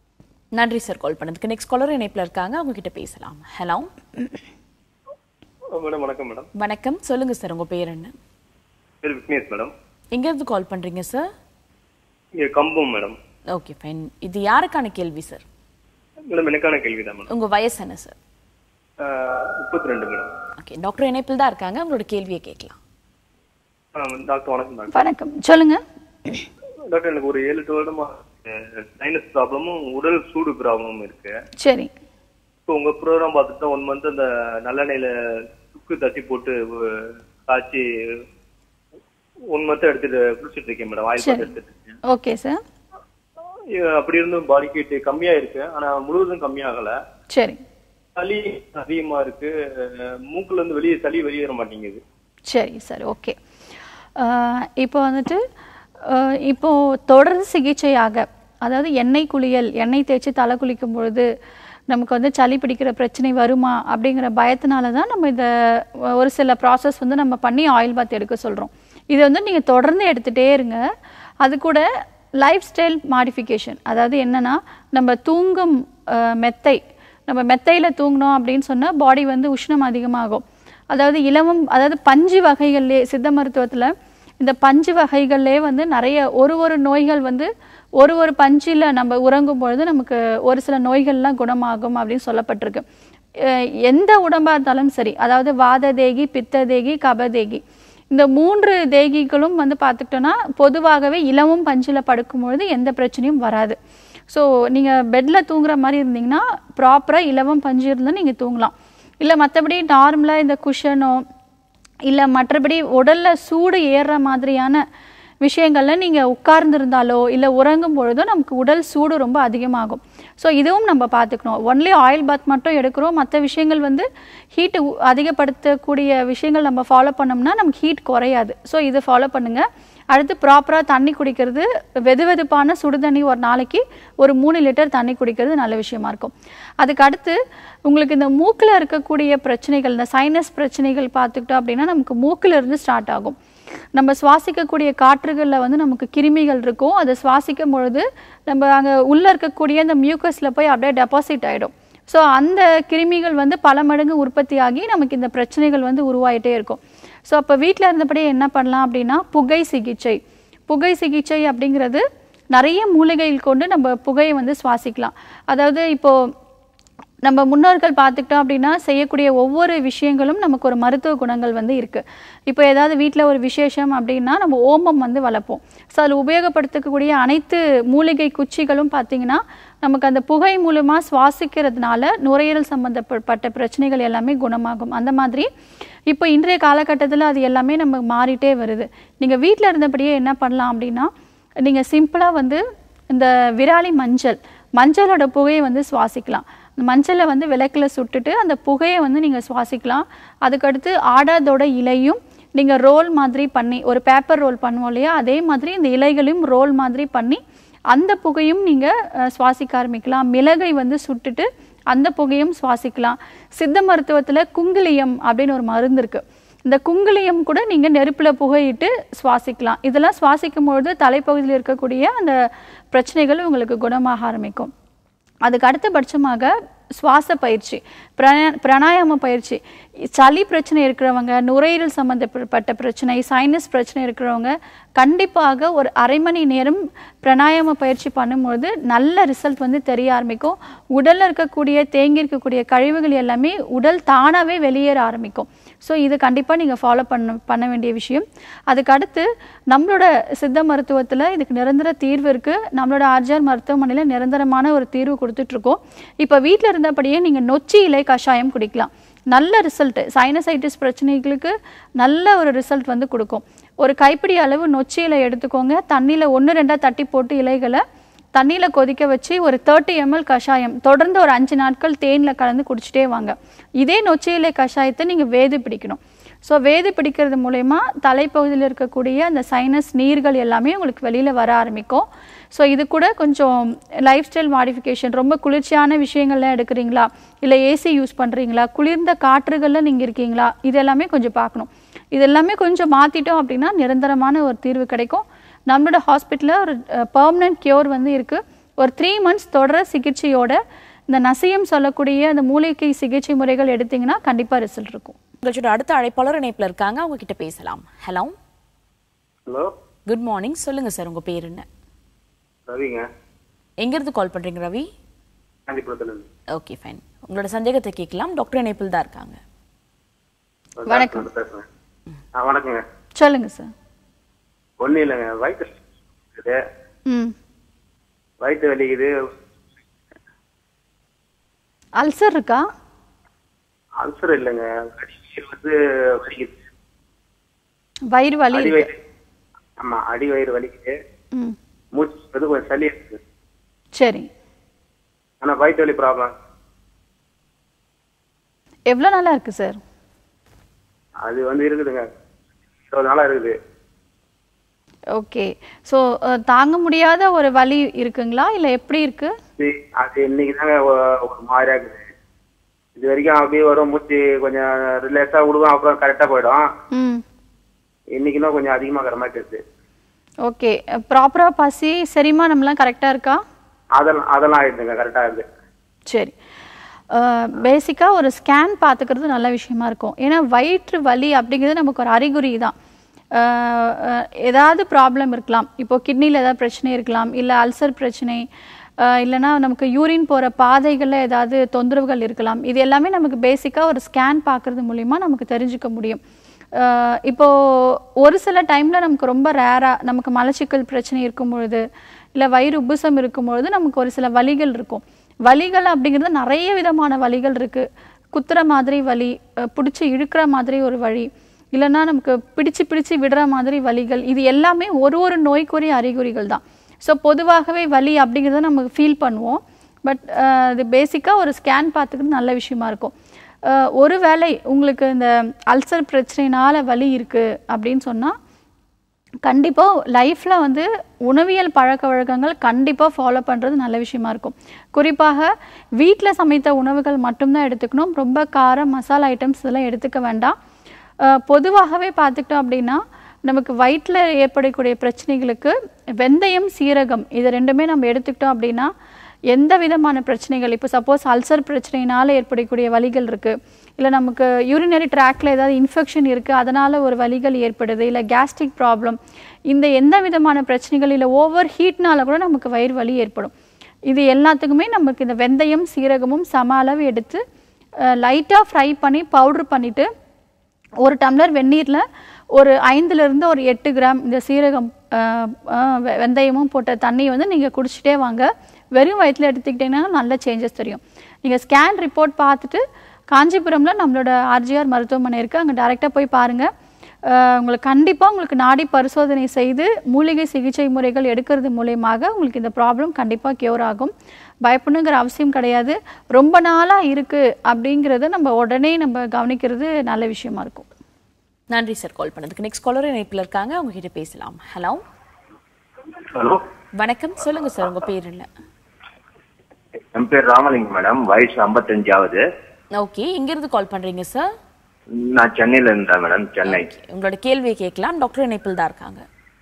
Speaker 1: நன்றி சார் கால் பண்ணதுக்கு நெக்ஸ்ட் காலர் இணைப்புல இருக்காங்க அவங்க கிட்ட பேசலாம் ஹலோ
Speaker 4: மேடம் வணக்கம் மேடம்
Speaker 1: வணக்கம் சொல்லுங்க சார் உங்க பேர் என்ன
Speaker 4: பேர் விக்னேஷ் மேடம்
Speaker 1: எங்க இருந்து கால் பண்றீங்க சார்
Speaker 4: இங்க கம்பம் மேடம்
Speaker 1: ஓகே ஃபைன் இது யாருக்கான கேள்வி சார்
Speaker 4: மேடம் எனக்கான கேள்விதான் மேடம்
Speaker 1: உங்க வயசு என்ன சார்
Speaker 4: முப்பத்தி ரெண்டு மேடம்
Speaker 1: ஓகே டாக்டர் இணைப்பில் தான் இருக்காங்க உங்களோட கேள்வியை கேட்கலாம்
Speaker 4: டாக்டர் வணக்கம் டாக்டர்
Speaker 2: வணக்கம் சொல்லுங்க
Speaker 4: டாக்டர் எனக்கு ஒரு ஏழு எட்டு வருடமா சைனஸ் ப்ராப்ளமும் உடல் சூடு ப்ராப்ளமும் இருக்கு
Speaker 2: சரி
Speaker 4: இப்போ உங்க ப்ரோக்ராம் பார்த்துட்டு ஒன் மந்த் அந்த நல்லெண்ணெயில சுக்கு தட்டி போட்டு அஹ், காய்ச்சி ஒன் மந்த் எடுத்துட்டு குளிச்சிட்டு இருக்கேன் மேடம் ஆயில்
Speaker 2: சரி.
Speaker 4: எடுத்துட்டு இருக்கேன்
Speaker 2: ஓகே சார்
Speaker 4: இது அப்படி இருந்தும் பாடி ஹீட் கம்மியா இருக்கு ஆனா முழுவதும் கம்மியாகல
Speaker 2: சரி
Speaker 4: சளி அதிகமா இருக்கு அஹ், மூக்குல இருந்து வெளியே சளி வெளியேற மாட்டேங்குது
Speaker 2: சரி சார் ஓகே இப்போ வந்துட்டு அஹ், இப்போ தொடர் சிகிச்சையாக அதாவது எண்ணெய் குளியல் எண்ணெய் தேய்ச்சி தலை குளிக்கும் பொழுது நமக்கு வந்து சளி பிடிக்கிற பிரச்சனை வருமா அப்படிங்கிற பயத்தினால தான் நம்ம இந்த ஒ- ஒரு சில ப்ராசஸ் வந்து நம்ம பண்ணி ஆயில் பாத் எடுக்க சொல்கிறோம் இது வந்து நீங்கள் தொடர்ந்து எடுத்துகிட்டே இருங்க அது கூட லைஃப் ஸ்டைல் மாடிஃபிகேஷன் அதாவது என்னன்னா நம்ம தூங்கும் அஹ், மெத்தை நம்ம மெத்தையில் தூங்கினோம் அப்படின்னு சொன்னால் பாடி வந்து உஷ்ணம் அதிகமாகும் அதாவது இலவம் அதாவது பஞ்சு வகைகள்லே சித்த மருத்துவத்தில் இந்த பஞ்சு வகைகள்லே வந்து நிறைய ஒரு ஒரு நோய்கள் வந்து ஒரு ஒரு பஞ்சில் நம்ம உறங்கும் பொழுது நமக்கு ஒரு சில நோய்கள்லாம் குணமாகும் அப்படின்னு சொல்லப்பட்டிருக்கு அஹ் எந்த உடம்பாக இருந்தாலும் சரி அதாவது வாத தேகி பித்த தேகி கபதேகி இந்த மூன்று தேகிகளும் வந்து பார்த்துக்கிட்டோன்னா பொதுவாகவே இளமும் பஞ்சில் படுக்கும்பொழுது எந்த பிரச்சனையும் வராது ஸோ நீங்கள் பெட்டில் தூங்குற மாதிரி இருந்தீங்கன்னா ப்ராப்பராக இலவம் பஞ்சு இருந்தால் நீங்கள் தூங்கலாம் இல்லை மற்றபடி நார்மலாக இந்த குஷனோ இல்லை மற்றபடி உடலில் சூடு ஏறுற மாதிரியான விஷயங்கள்ல நீங்கள் உட்கார்ந்திருந்தாலோ இல்லை உறங்கும் பொழுதோ நமக்கு உடல் சூடு ரொம்ப அதிகமாகும் ஸோ இதுவும் நம்ம பார்த்துக்கணும் ஒன்லி ஆயில் பாத் மட்டும் எடுக்கிறோம் மற்ற விஷயங்கள் வந்து ஹீட்டு அதிகப்படுத்தக்கூடிய விஷயங்கள் நம்ம ஃபாலோ பண்ணோம்னா நமக்கு ஹீட் குறையாது ஸோ இதை ஃபாலோ பண்ணுங்கள் அடுத்து ப்ராப்பராக தண்ணி குடிக்கிறது வெது வெதுப்பான சுடு தண்ணி ஒரு நாளைக்கு ஒரு மூணு லிட்டர் தண்ணி குடிக்கிறது நல்ல விஷயமா இருக்கும் அதுக்கு அடுத்து உங்களுக்கு இந்த மூக்கில் இருக்கக்கூடிய பிரச்சனைகள் இந்த சைனஸ் பிரச்சனைகள் பார்த்துக்கிட்டோம் அப்படின்னா நமக்கு மூக்கில் இருந்து ஸ்டார்ட் ஆகும் நம்ம சுவாசிக்கக்கூடிய காற்றுகளில் வந்து நமக்கு கிருமிகள் இருக்கும் அதை சுவாசிக்கும் பொழுது நம்ம அங்கே உள்ளே இருக்கக்கூடிய அந்த மியூக்கஸில் போய் அப்படியே டெபாசிட் ஆகிடும் ஸோ அந்த கிருமிகள் வந்து பல மடங்கு உற்பத்தியாகி நமக்கு இந்த பிரச்சனைகள் வந்து உருவாயிட்டே இருக்கும் ஸோ அப்போ வீட்டில் இருந்தபடியே என்ன பண்ணலாம் அப்படின்னா புகை சிகிச்சை புகை சிகிச்சை அப்படிங்கிறது நிறைய மூலிகைகள் கொண்டு நம்ம புகையை வந்து சுவாசிக்கலாம் அதாவது இப்போது நம்ம முன்னோர்கள் பார்த்துக்கிட்டோம் அப்படின்னா செய்யக்கூடிய ஒவ்வொரு விஷயங்களும் நமக்கு ஒரு மருத்துவ குணங்கள் வந்து இருக்குது இப்போ ஏதாவது வீட்டில் ஒரு விசேஷம் அப்படின்னா நம்ம ஓமம் வந்து வளர்ப்போம் ஸோ அதில் உபயோகப்படுத்தக்கூடிய அனைத்து மூலிகை குச்சிகளும் பார்த்திங்கன்னா நமக்கு அந்த புகை மூலமாக சுவாசிக்கிறதுனால நுரையீரல் சம்மந்தப்பட்ட பிரச்சனைகள் எல்லாமே குணமாகும் அந்த மாதிரி இப்போ இன்றைய காலகட்டத்தில் அது எல்லாமே நம்ம மாறிட்டே வருது நீங்கள் வீட்டில் இருந்தபடியே என்ன பண்ணலாம் அப்படின்னா நீங்கள் சிம்பிளாக வந்து இந்த விராலி மஞ்சள் மஞ்சளோட புகையை வந்து சுவாசிக்கலாம் இந்த மஞ்சளை வந்து விளக்கில் சுட்டுட்டு அந்த புகையை வந்து நீங்கள் சுவாசிக்கலாம் அதுக்கடுத்து ஆடாதோட இலையும் நீங்கள் ரோல் மாதிரி பண்ணி ஒரு பேப்பர் ரோல் பண்ணுவோம் இல்லையா அதே மாதிரி இந்த இலைகளையும் ரோல் மாதிரி பண்ணி அந்த புகையும் நீங்கள் சுவாசிக்க ஆரம்பிக்கலாம் மிளகை வந்து சுட்டுட்டு அந்த புகையும் சுவாசிக்கலாம் சித்த மருத்துவத்தில் குங்குலியம் அப்படின்னு ஒரு மருந்து இருக்குது இந்த குங்குலியம் கூட நீங்கள் நெருப்பில் புகையிட்டு சுவாசிக்கலாம் இதெல்லாம் சுவாசிக்கும் பொழுது தலைப்பகுதியில் இருக்கக்கூடிய அந்த பிரச்சனைகள் உங்களுக்கு குணமாக ஆரம்பிக்கும் அதுக்கு அடுத்தபட்சமாக சுவாச பயிற்சி பிரண பிராணாயாம பயிற்சி சளி பிரச்சனை இருக்கிறவங்க நுரையீரல் சம்மந்தப்பட்ட பிரச்சனை சைனஸ் பிரச்சனை இருக்கிறவங்க கண்டிப்பாக ஒரு அரை மணி நேரம் பிராணாயாம பயிற்சி பண்ணும்பொழுது நல்ல ரிசல்ட் வந்து தெரிய ஆரம்பிக்கும் உடலில் இருக்கக்கூடிய தேங்கி இருக்கக்கூடிய கழிவுகள் எல்லாமே உடல் தானாகவே வெளியேற ஆரம்பிக்கும் ஸோ இது கண்டிப்பாக நீங்கள் ஃபாலோ பண்ண பண்ண வேண்டிய விஷயம் அதுக்கு அடுத்து நம்மளோட சித்த மருத்துவத்தில் இதுக்கு நிரந்தர தீர்வு இருக்குது நம்மளோட ஆர்ஜிஆர் மருத்துவமனையில் நிரந்தரமான ஒரு தீர்வு கொடுத்துட்ருக்கோம் இப்போ வீட்டில் இருந்தபடியே நீங்கள் நொச்சி இலை கஷாயம் குடிக்கலாம் நல்ல ரிசல்ட் சைனசைட்டிஸ் பிரச்சனைகளுக்கு நல்ல ஒரு ரிசல்ட் வந்து கொடுக்கும் ஒரு கைப்பிடி அளவு நொச்சி இலை எடுத்துக்கோங்க தண்ணியில் ஒன்று ரெண்டாக தட்டி போட்டு இலைகளை தண்ணியில் கொதிக்க வச்சு ஒரு தேர்ட்டி எம்எல் கஷாயம் தொடர்ந்து ஒரு அஞ்சு நாட்கள் தேனில் கலந்து குடிச்சிட்டே வாங்க இதே நொச்சி இலை கஷாயத்தை நீங்கள் வேது பிடிக்கணும் ஸோ வேது பிடிக்கிறது மூலயமா தலைப்பகுதியில் இருக்கக்கூடிய அந்த சைனஸ் நீர்கள் எல்லாமே உங்களுக்கு வெளியில் வர ஆரம்பிக்கும் ஸோ இது கூட கொஞ்சம் லைஃப் ஸ்டைல் மாடிஃபிகேஷன் ரொம்ப குளிர்ச்சியான விஷயங்கள்லாம் எடுக்கிறீங்களா இல்லை ஏசி யூஸ் பண்ணுறீங்களா குளிர்ந்த காற்றுகளில் நீங்கள் இருக்கீங்களா இது எல்லாமே கொஞ்சம் பார்க்கணும் இது எல்லாமே கொஞ்சம் மாற்றிட்டோம் அப்படின்னா நிரந்தரமான ஒரு தீர்வு கிடைக்கும் நம்மளோட ஹாஸ்பிட்டலில் ஒரு பர்மனன்ட் கியூர் வந்து இருக்குது ஒரு த்ரீ மந்த்ஸ் தொடர சிகிச்சையோட இந்த நசியம் சொல்லக்கூடிய அந்த மூலிகை சிகிச்சை முறைகள் எடுத்தீங்கன்னா கண்டிப்பாக ரிசல்ட் இருக்கும்
Speaker 1: உங்களோட அடுத்த அழைப்பாளர் இணைப்புல இருக்காங்க அவங்க கிட்ட பேசலாம் ஹலோ
Speaker 4: ஹலோ
Speaker 1: குட் மார்னிங் சொல்லுங்க சார் உங்க பேர் என்ன
Speaker 4: ரவிங்க
Speaker 1: எங்க இருந்து கால் பண்றீங்க ரவி
Speaker 4: காஞ்சிபுரத்துல இருந்து
Speaker 1: ஓகே ஃபைன் உங்களோட சந்தேகத்தை கேட்கலாம் டாக்டர் இணைப்பில் தான் இருக்காங்க
Speaker 2: வணக்கம்.
Speaker 4: டாக்டர் பேசுறேன் ஆ வணக்கங்க
Speaker 2: சொல்லுங்கள் சார்
Speaker 4: ஒன்றும் இல்லைங்க வயிற்று இருக்குது
Speaker 2: ம்
Speaker 4: வயிற்று வலிக்குது
Speaker 2: அல்சர் இருக்கா
Speaker 8: அல்சர் இல்லைங்க அடிவயிறு வந்து வலிக்குது
Speaker 2: வயிறு வலி
Speaker 8: அடி
Speaker 2: இருக்கு
Speaker 8: வயிறு ஆமா அடி வயிறு வலிக்குது
Speaker 2: ம்
Speaker 8: மூச்சு வந்து கொஞ்சம் சளி இருக்குது
Speaker 2: சரி
Speaker 8: ஆனா வயிற்று வலி ப்ராப்ளம்
Speaker 2: எவ்வளோ நாளா இருக்கு சார்
Speaker 8: அது வந்து இருக்குதுங்க இருபது நாளா இருக்குது
Speaker 2: ஓகே ஸோ தாங்க முடியாத ஒரு வலி இருக்குங்களா இல்லை எப்படி இருக்கு
Speaker 8: இது அது இன்னைக்கு தாங்க ஒரு மாதிரியா இருக்குது இது வரைக்கும் அப்படியே வரும் மூச்சு கொஞ்சம் ரிலாக்ஸா விடுவோம் அப்புறம் கரெக்டா போயிடும்
Speaker 2: ம்
Speaker 8: இன்னைக்கு தான் கொஞ்சம் அதிகமாகிற மாதிரி இருக்குது
Speaker 2: ஓகே ப்ராப்பராக பசி செரிமானம்லாம் கரெக்டாக இருக்கா
Speaker 8: அதெல்லாம் அதெல்லாம் ஆயிடுதுங்க கரெக்டா இருக்குது
Speaker 2: சரி பேசிக்காக ஒரு ஸ்கேன் பார்த்துக்கிறது நல்ல விஷயமா இருக்கும் ஏன்னா வயிற்று வலி அப்படிங்கிறது நமக்கு ஒரு அறிகுறி தான் அஹ், அஹ், ஏதாவது ப்ராப்ளம் இருக்கலாம் இப்போ கிட்னியில் ஏதாவது பிரச்சனை இருக்கலாம் இல்லை அல்சர் பிரச்சனை அஹ், இல்லைன்னா நமக்கு யூரின் போகிற பாதைகளில் ஏதாவது தொந்தரவுகள் இருக்கலாம் இது எல்லாமே நமக்கு பேசிக்காக ஒரு ஸ்கேன் பார்க்கறது மூலிமா நமக்கு தெரிஞ்சுக்க முடியும் அஹ், இப்போ ஒரு சில டைமில் நமக்கு ரொம்ப ரேராக நமக்கு மலச்சிக்கல் பிரச்சனை இருக்கும் பொழுது இல்லை வயிறு உப்புசம் இருக்கும் பொழுது நமக்கு ஒரு சில வலிகள் இருக்கும் வலிகள் அப்படிங்கிறது நிறைய விதமான வலிகள் இருக்குது குத்துற மாதிரி வலி பிடிச்சி இழுக்கிற மாதிரி ஒரு வழி இல்லைன்னா நமக்கு பிடிச்சு பிடிச்சு விடுற மாதிரி வலிகள் இது எல்லாமே ஒரு ஒரு நோய்க்குரிய அறிகுறிகள் தான் ஸோ பொதுவாகவே வலி அப்படிங்கிறத நம்ம ஃபீல் பண்ணுவோம் பட் இது பேசிக்காக ஒரு ஸ்கேன் பார்த்துக்கிறது நல்ல விஷயமா இருக்கும் அஹ், ஒருவேளை உங்களுக்கு இந்த அல்சர் பிரச்சனைனால வலி இருக்குது அப்படின்னு சொன்னால் கண்டிப்பாக லைஃப்பில் வந்து உணவியல் பழக்க வழக்கங்கள் கண்டிப்பாக ஃபாலோ பண்ணுறது நல்ல விஷயமா இருக்கும் குறிப்பாக வீட்டில் சமைத்த உணவுகள் மட்டும்தான் எடுத்துக்கணும் ரொம்ப காரம் மசாலா ஐட்டம்ஸ் இதெல்லாம் எடுத்துக்க வேண்டாம் அஹ் பொதுவாகவே பார்த்துக்கிட்டோம் அப்படின்னா நமக்கு வயிற்றில் ஏற்படக்கூடிய பிரச்சனைகளுக்கு வெந்தயம் சீரகம் இது ரெண்டுமே நம்ம எடுத்துக்கிட்டோம் அப்படின்னா எந்த விதமான பிரச்சனைகள் இப்போ சப்போஸ் அல்சர் பிரச்சனையினால ஏற்படக்கூடிய வலிகள் இருக்குது இல்லை நமக்கு யூரினரி ட்ராக்ல ஏதாவது இன்ஃபெக்ஷன் இருக்குது அதனால் ஒரு வலிகள் ஏற்படுது இல்லை கேஸ்ட்ரிக் ப்ராப்ளம் இந்த எந்த விதமான பிரச்சனைகள் இல்லை ஓவர் ஹீட்னால கூட நமக்கு வயிறு வலி ஏற்படும் இது எல்லாத்துக்குமே நமக்கு இந்த வெந்தயம் சீரகமும் சம அளவு எடுத்து லைட்டாக ஃப்ரை பண்ணி பவுட்ரு பண்ணிவிட்டு ஒரு டம்ளர் வெந்நீரில் ஒரு ஐந்துலேருந்து ஒரு எட்டு கிராம் இந்த சீரகம் அஹ், அஹ், வெ- வெந்தயமும் போட்ட தண்ணியை வந்து நீங்கள் குடிச்சிட்டே வாங்க வெறும் வயிற்றில் எடுத்துக்கிட்டிங்கன்னா நல்ல சேஞ்சஸ் தெரியும் நீங்கள் ஸ்கேன் ரிப்போர்ட் பார்த்துட்டு காஞ்சிபுரமில் நம்மளோட ஆர்ஜிஆர் மருத்துவமனை இருக்குது அங்கே டைரெக்டாக போய் பாருங்கள் உங்களுக்கு கண்டிப்பாக உங்களுக்கு நாடி பரிசோதனை செய்து மூலிகை சிகிச்சை முறைகள் எடுக்கிறது மூலயமாக உங்களுக்கு இந்த ப்ராப்ளம் கண்டிப்பாக க்யூர் ஆகும் பயப்படணுங்கிற அவசியம் கிடையாது ரொம்ப நாளாக இருக்குது அப்படிங்கிறத நம்ம உடனே நம்ம கவனிக்கிறது நல்ல விஷயமா இருக்கும்
Speaker 1: நன்றி சார் கால் பண்ணதுக்கு நெக்ஸ்ட் காலர் இணைப்பில் இருக்காங்க அவங்க கிட்ட பேசலாம் ஹலோ
Speaker 9: ஹலோ
Speaker 1: வணக்கம் சொல்லுங்க சார் உங்க பேர் என்ன
Speaker 9: என் பேர் ராமலிங்கம் மேடம் வயசு 55 ஆகுது
Speaker 1: ஓகே இங்க இருந்து கால் பண்றீங்க சார்
Speaker 9: நான் சென்னையில இருந்தேன் மேடம் சென்னை
Speaker 1: உங்களோட கேள்வியை கேட்கலாம் டாக்டர் இணைப்பில் தான் இருக்காங்க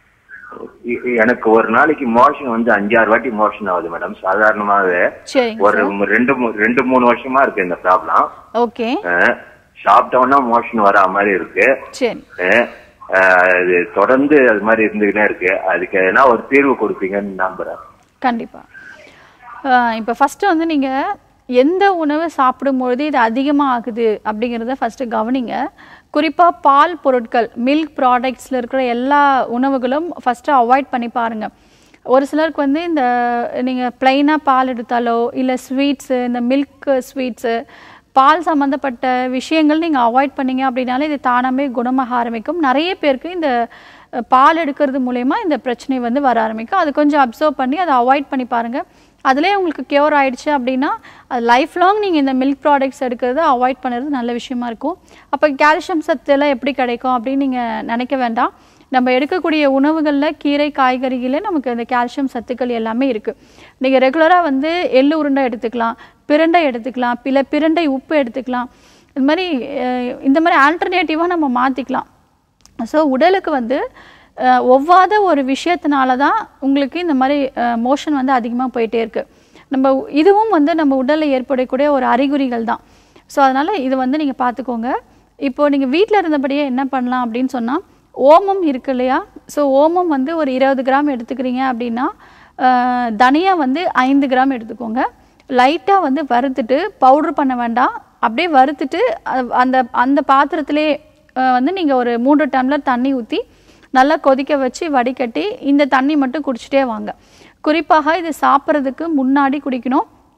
Speaker 9: இ- எனக்கு ஒரு நாளைக்கு மோஷன் வந்து அஞ்சாறு வாட்டி மோஷன் ஆகுது மேடம் சாதாரணமாவே
Speaker 2: சரிங்க
Speaker 9: ஒரு மு- ரெண்டு மூ- ரெண்டு மூணு வருஷமா இருக்கு இந்த ப்ராப்ளம்
Speaker 2: ஓகே
Speaker 9: சாப்பிட்டோம்னா மோஷன் வரா மாதிரி இருக்கு
Speaker 2: சரி
Speaker 9: அஹ், அஹ், இது தொடர்ந்து அது மாதிரி இருந்துகிட்டே இருக்கு அதுக்கு எதனா ஒரு தீர்வு கொடுப்பீங்கன்னு நம்புறேன்
Speaker 2: கண்டிப்பாக இப்போ ஃபஸ்ட்டு வந்து நீங்கள் எந்த உணவு சாப்பிடும்பொழுது இது அதிகமாக ஆகுது அப்படிங்கிறத ஃபஸ்ட்டு கவனிங்க குறிப்பாக பால் பொருட்கள் மில்க் ப்ராடக்ட்ஸில் இருக்கிற எல்லா உணவுகளும் ஃபஸ்ட்டு அவாய்ட் பண்ணி பாருங்கள் ஒரு சிலருக்கு வந்து இந்த நீங்கள் ப்ளைனாக பால் எடுத்தாலோ இல்லை ஸ்வீட்ஸு இந்த மில்க் ஸ்வீட்ஸு பால் சம்மந்தப்பட்ட விஷயங்கள் நீங்கள் அவாய்ட் பண்ணீங்க அப்படின்னாலே இது தானாமே குணமாக ஆரம்பிக்கும் நிறைய பேருக்கு இந்த அஹ், பால் எடுக்கிறது மூலயமா இந்த பிரச்சனை வந்து வர ஆரம்பிக்கும் அது கொஞ்சம் அப்சர்வ் பண்ணி அதை அவாய்ட் பண்ணி பாருங்கள் அதுலேயே உங்களுக்கு கியூர் ஆயிடுச்சு அப்படின்னா அது லைஃப் லாங் நீங்கள் இந்த மில்க் ப்ராடக்ட்ஸ் எடுக்கிறத அவாய்ட் பண்ணுறது நல்ல விஷயமா இருக்கும் அப்போ கால்சியம் சத்து எல்லாம் எப்படி கிடைக்கும் அப்படின்னு நீங்கள் நினைக்க வேண்டாம் நம்ம எடுக்கக்கூடிய உணவுகளில் கீரை காய்கறிகளில் நமக்கு அந்த கால்சியம் சத்துக்கள் எல்லாமே இருக்குது நீங்கள் ரெகுலராக வந்து எள்ளு உருண்டை எடுத்துக்கலாம் பிரண்டை எடுத்துக்கலாம் பில பிரண்டை உப்பு எடுத்துக்கலாம் இந்த மாதிரி அஹ், இந்த மாதிரி ஆல்டர்னேட்டிவாக நம்ம மாற்றிக்கலாம் ஸோ உடலுக்கு வந்து அஹ், ஒவ்வாத ஒரு விஷயத்தினால தான் உங்களுக்கு இந்த மாதிரி மோஷன் வந்து அதிகமாக போயிட்டே இருக்கு நம்ம உ- இதுவும் வந்து நம்ம உடலில் ஏற்படக்கூடிய ஒரு அறிகுறிகள் தான் ஸோ அதனால் இது வந்து நீங்கள் பார்த்துக்கோங்க இப்போ நீங்கள் வீட்டில் இருந்தபடியே என்ன பண்ணலாம் அப்படின்னு சொன்னால் ஓமம் இருக்கு இல்லையா ஸோ ஓமம் வந்து ஒரு இருபது கிராம் எடுத்துக்கிறீங்க அப்படின்னா அஹ், தனியா வந்து ஐந்து கிராம் எடுத்துக்கோங்க லைட்டாக வந்து வறுத்துட்டு பவுட்ரு பண்ண வேண்டாம் அப்படியே வறுத்துட்டு அ- அந்த அந்த பாத்திரத்திலே அஹ், வந்து நீங்கள் ஒரு மூன்று டம்ளர் தண்ணி ஊற்றி நல்லா கொதிக்க வச்சு வடிகட்டி இந்த தண்ணி மட்டும் குடிச்சிட்டே வாங்க குறிப்பாக இது சாப்பிட்றதுக்கு முன்னாடி குடிக்கணும்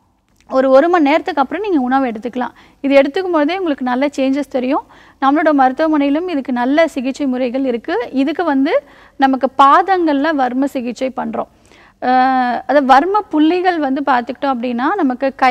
Speaker 2: ஒரு ஒரு மணி நேரத்துக்கு அப்புறம் நீங்கள் உணவு எடுத்துக்கலாம் இது எடுத்துக்கும் போதே உங்களுக்கு நல்ல சேஞ்சஸ் தெரியும் நம்மளோட மருத்துவமனையிலும் இதுக்கு நல்ல சிகிச்சை முறைகள் இருக்குது இதுக்கு வந்து நமக்கு பாதங்களில் வர்ம சிகிச்சை பண்ணுறோம் அது வர்ம புள்ளிகள் வந்து பார்த்துக்கிட்டோம் அப்படின்னா நமக்கு கை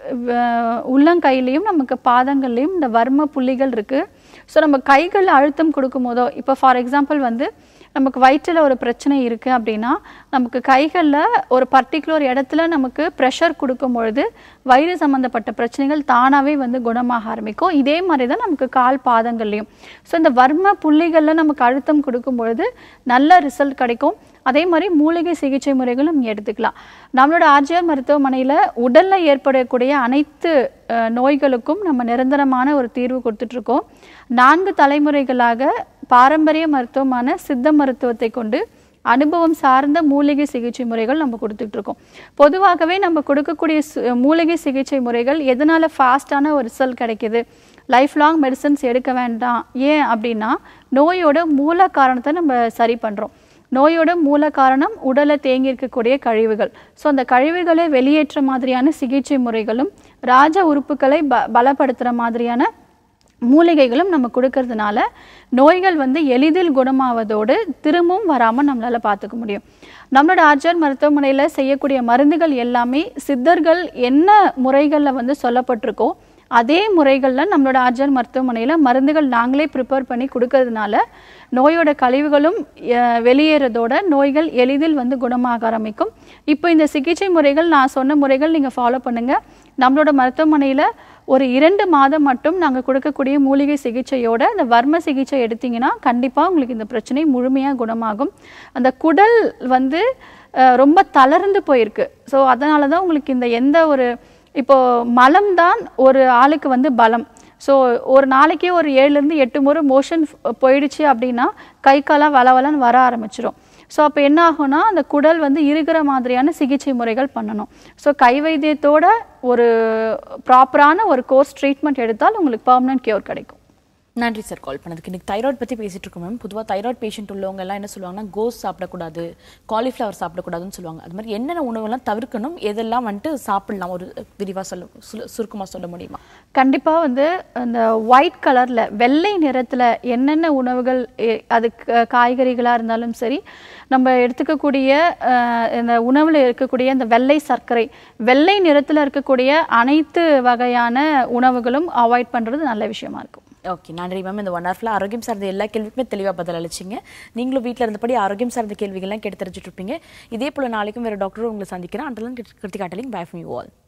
Speaker 2: அஹ், உள்ளங்கையிலையும் நமக்கு பாதங்கள்லையும் இந்த வர்ம புள்ளிகள் இருக்குது ஸோ நம்ம கைகள் அழுத்தம் கொடுக்கும் போதோ இப்போ ஃபார் எக்ஸாம்பிள் வந்து நமக்கு வயிற்றில் ஒரு பிரச்சனை இருக்குது அப்படின்னா நமக்கு கைகளில் ஒரு பர்டிகுலர் இடத்துல நமக்கு ப்ரெஷர் கொடுக்கும் பொழுது வயிறு சம்மந்தப்பட்ட பிரச்சனைகள் தானாகவே வந்து குணமாக ஆரம்பிக்கும் இதே மாதிரி தான் நமக்கு கால் பாதங்கள்லையும் ஸோ இந்த வர்ம புள்ளிகளில் நமக்கு அழுத்தம் கொடுக்கும் பொழுது நல்ல ரிசல்ட் கிடைக்கும் அதே மாதிரி மூலிகை சிகிச்சை முறைகளும் நம்ம எடுத்துக்கலாம் நம்மளோட ஆர்ஜிஆர் மருத்துவமனையில் உடலில் ஏற்படக்கூடிய அனைத்து அஹ், நோய்களுக்கும் நம்ம நிரந்தரமான ஒரு தீர்வு கொடுத்துட்ருக்கோம் நான்கு தலைமுறைகளாக பாரம்பரிய மருத்துவமான சித்த மருத்துவத்தை கொண்டு அனுபவம் சார்ந்த மூலிகை சிகிச்சை முறைகள் நம்ம கொடுத்துட்டு இருக்கோம் பொதுவாகவே நம்ம கொடுக்கக்கூடிய சு- மூலிகை சிகிச்சை முறைகள் எதனால ஃபாஸ்டான ஒரு ரிசல்ட் கிடைக்குது லைஃப் லாங் மெடிசன்ஸ் எடுக்க வேண்டாம் ஏன் அப்படின்னா நோயோட மூல காரணத்தை நம்ம சரி பண்ணுறோம் நோயோட மூல காரணம் உடலை தேங்கி இருக்கக்கூடிய கழிவுகள் ஸோ அந்த கழிவுகளை வெளியேற்ற மாதிரியான சிகிச்சை முறைகளும் ராஜ உறுப்புகளை ப பலப்படுத்துகிற மாதிரியான மூலிகைகளும் நம்ம கொடுக்கறதுனால நோய்கள் வந்து எளிதில் குணமாவதோடு திரும்பவும் வராமல் நம்மளால் பார்த்துக்க முடியும் நம்மளோட ஆர்ஜர் மருத்துவமனையில் செய்யக்கூடிய மருந்துகள் எல்லாமே சித்தர்கள் என்ன முறைகளில் வந்து சொல்லப்பட்டிருக்கோ அதே முறைகளில் நம்மளோட ஆர்ஜர் மருத்துவமனையில் மருந்துகள் நாங்களே ப்ரிப்பேர் பண்ணி கொடுக்கறதுனால நோயோட கழிவுகளும் அஹ், வெளியேறதோட நோய்கள் எளிதில் வந்து குணமாக ஆரம்பிக்கும் இப்போ இந்த சிகிச்சை முறைகள் நான் சொன்ன முறைகள் நீங்கள் ஃபாலோ பண்ணுங்கள் நம்மளோட மருத்துவமனையில் ஒரு இரண்டு மாதம் மட்டும் நாங்கள் கொடுக்கக்கூடிய மூலிகை சிகிச்சையோட இந்த வர்ம சிகிச்சை எடுத்தீங்கன்னா கண்டிப்பாக உங்களுக்கு இந்த பிரச்சனை முழுமையாக குணமாகும் அந்த குடல் வந்து அஹ், ரொம்ப தளர்ந்து போயிருக்கு ஸோ அதனால தான் உங்களுக்கு இந்த எந்த ஒரு இப்போ மலம் தான் ஒரு ஆளுக்கு வந்து பலம் ஸோ ஒரு நாளைக்கே ஒரு ஏழுலேருந்து எட்டு முறை மோஷன் போயிடுச்சு அப்படின்னா கை காலாம் வளவலன்னு வர ஆரம்பிச்சிரும் ஸோ அப்போ என்ன ஆகும்னா அந்த குடல் வந்து இருக்கிற மாதிரியான சிகிச்சை முறைகள் பண்ணணும் ஸோ கை வைத்தியத்தோட ஒரு ப்ராப்பரான ஒரு கோர்ஸ் ட்ரீட்மெண்ட் எடுத்தால் உங்களுக்கு பர்மனன்ட் கியூர் கிடைக்கும்
Speaker 1: நன்றி சார் கால் பண்ணதுக்கு இன்னைக்கு தைராய்டு பற்றி பேசிட்டு இருக்கோம் மேம் பொதுவாக தைராய்டு பேஷண்ட் உள்ளவங்க எல்லாம் என்ன சொல்லுவாங்கன்னா கோஸ் சாப்பிடக்கூடாது காலிஃப்ளவர் சாப்பிடக்கூடாதுன்னு சொல்லுவாங்க அது மாதிரி என்னென்ன உணவெல்லாம் தவிர்க்கணும் எதெல்லாம் வந்துட்டு சாப்பிடலாம் ஒரு விரிவாக சொல்ல சு- சுருக்கமா சொல்ல முடியுமா
Speaker 2: கண்டிப்பாக வந்து அந்த ஒயிட் கலரில் வெள்ளை நிறத்தில் என்னென்ன உணவுகள் எ- அது க- காய்கறிகளாக இருந்தாலும் சரி நம்ம எடுத்துக்கக்கூடிய அஹ், இந்த உணவில் இருக்கக்கூடிய அந்த வெள்ளை சர்க்கரை வெள்ளை நிறத்தில் இருக்கக்கூடிய அனைத்து வகையான உணவுகளும் அவாய்ட் பண்ணுறது நல்ல விஷயமா இருக்கும்
Speaker 1: ஓகே நன்றி மேம் இந்த ஒன் ஹவர்ல ஆரோக்கியம் சார்ந்த எல்லா கேள்விக்குமே தெளிவாக பதில் அளிச்சிங்க நீங்களும் வீட்டில் இருந்தபடி ஆரோக்கியம் சார்ந்த கேள்விகள்லாம் கேட்டு தெரிஞ்சுட்டு இருப்பீங்க இதே போல நாளைக்கும் வேறு டாக்டரும் உங்களை சந்திக்கிறேன் அண்டெல்லாம் Krithika telling bye from you all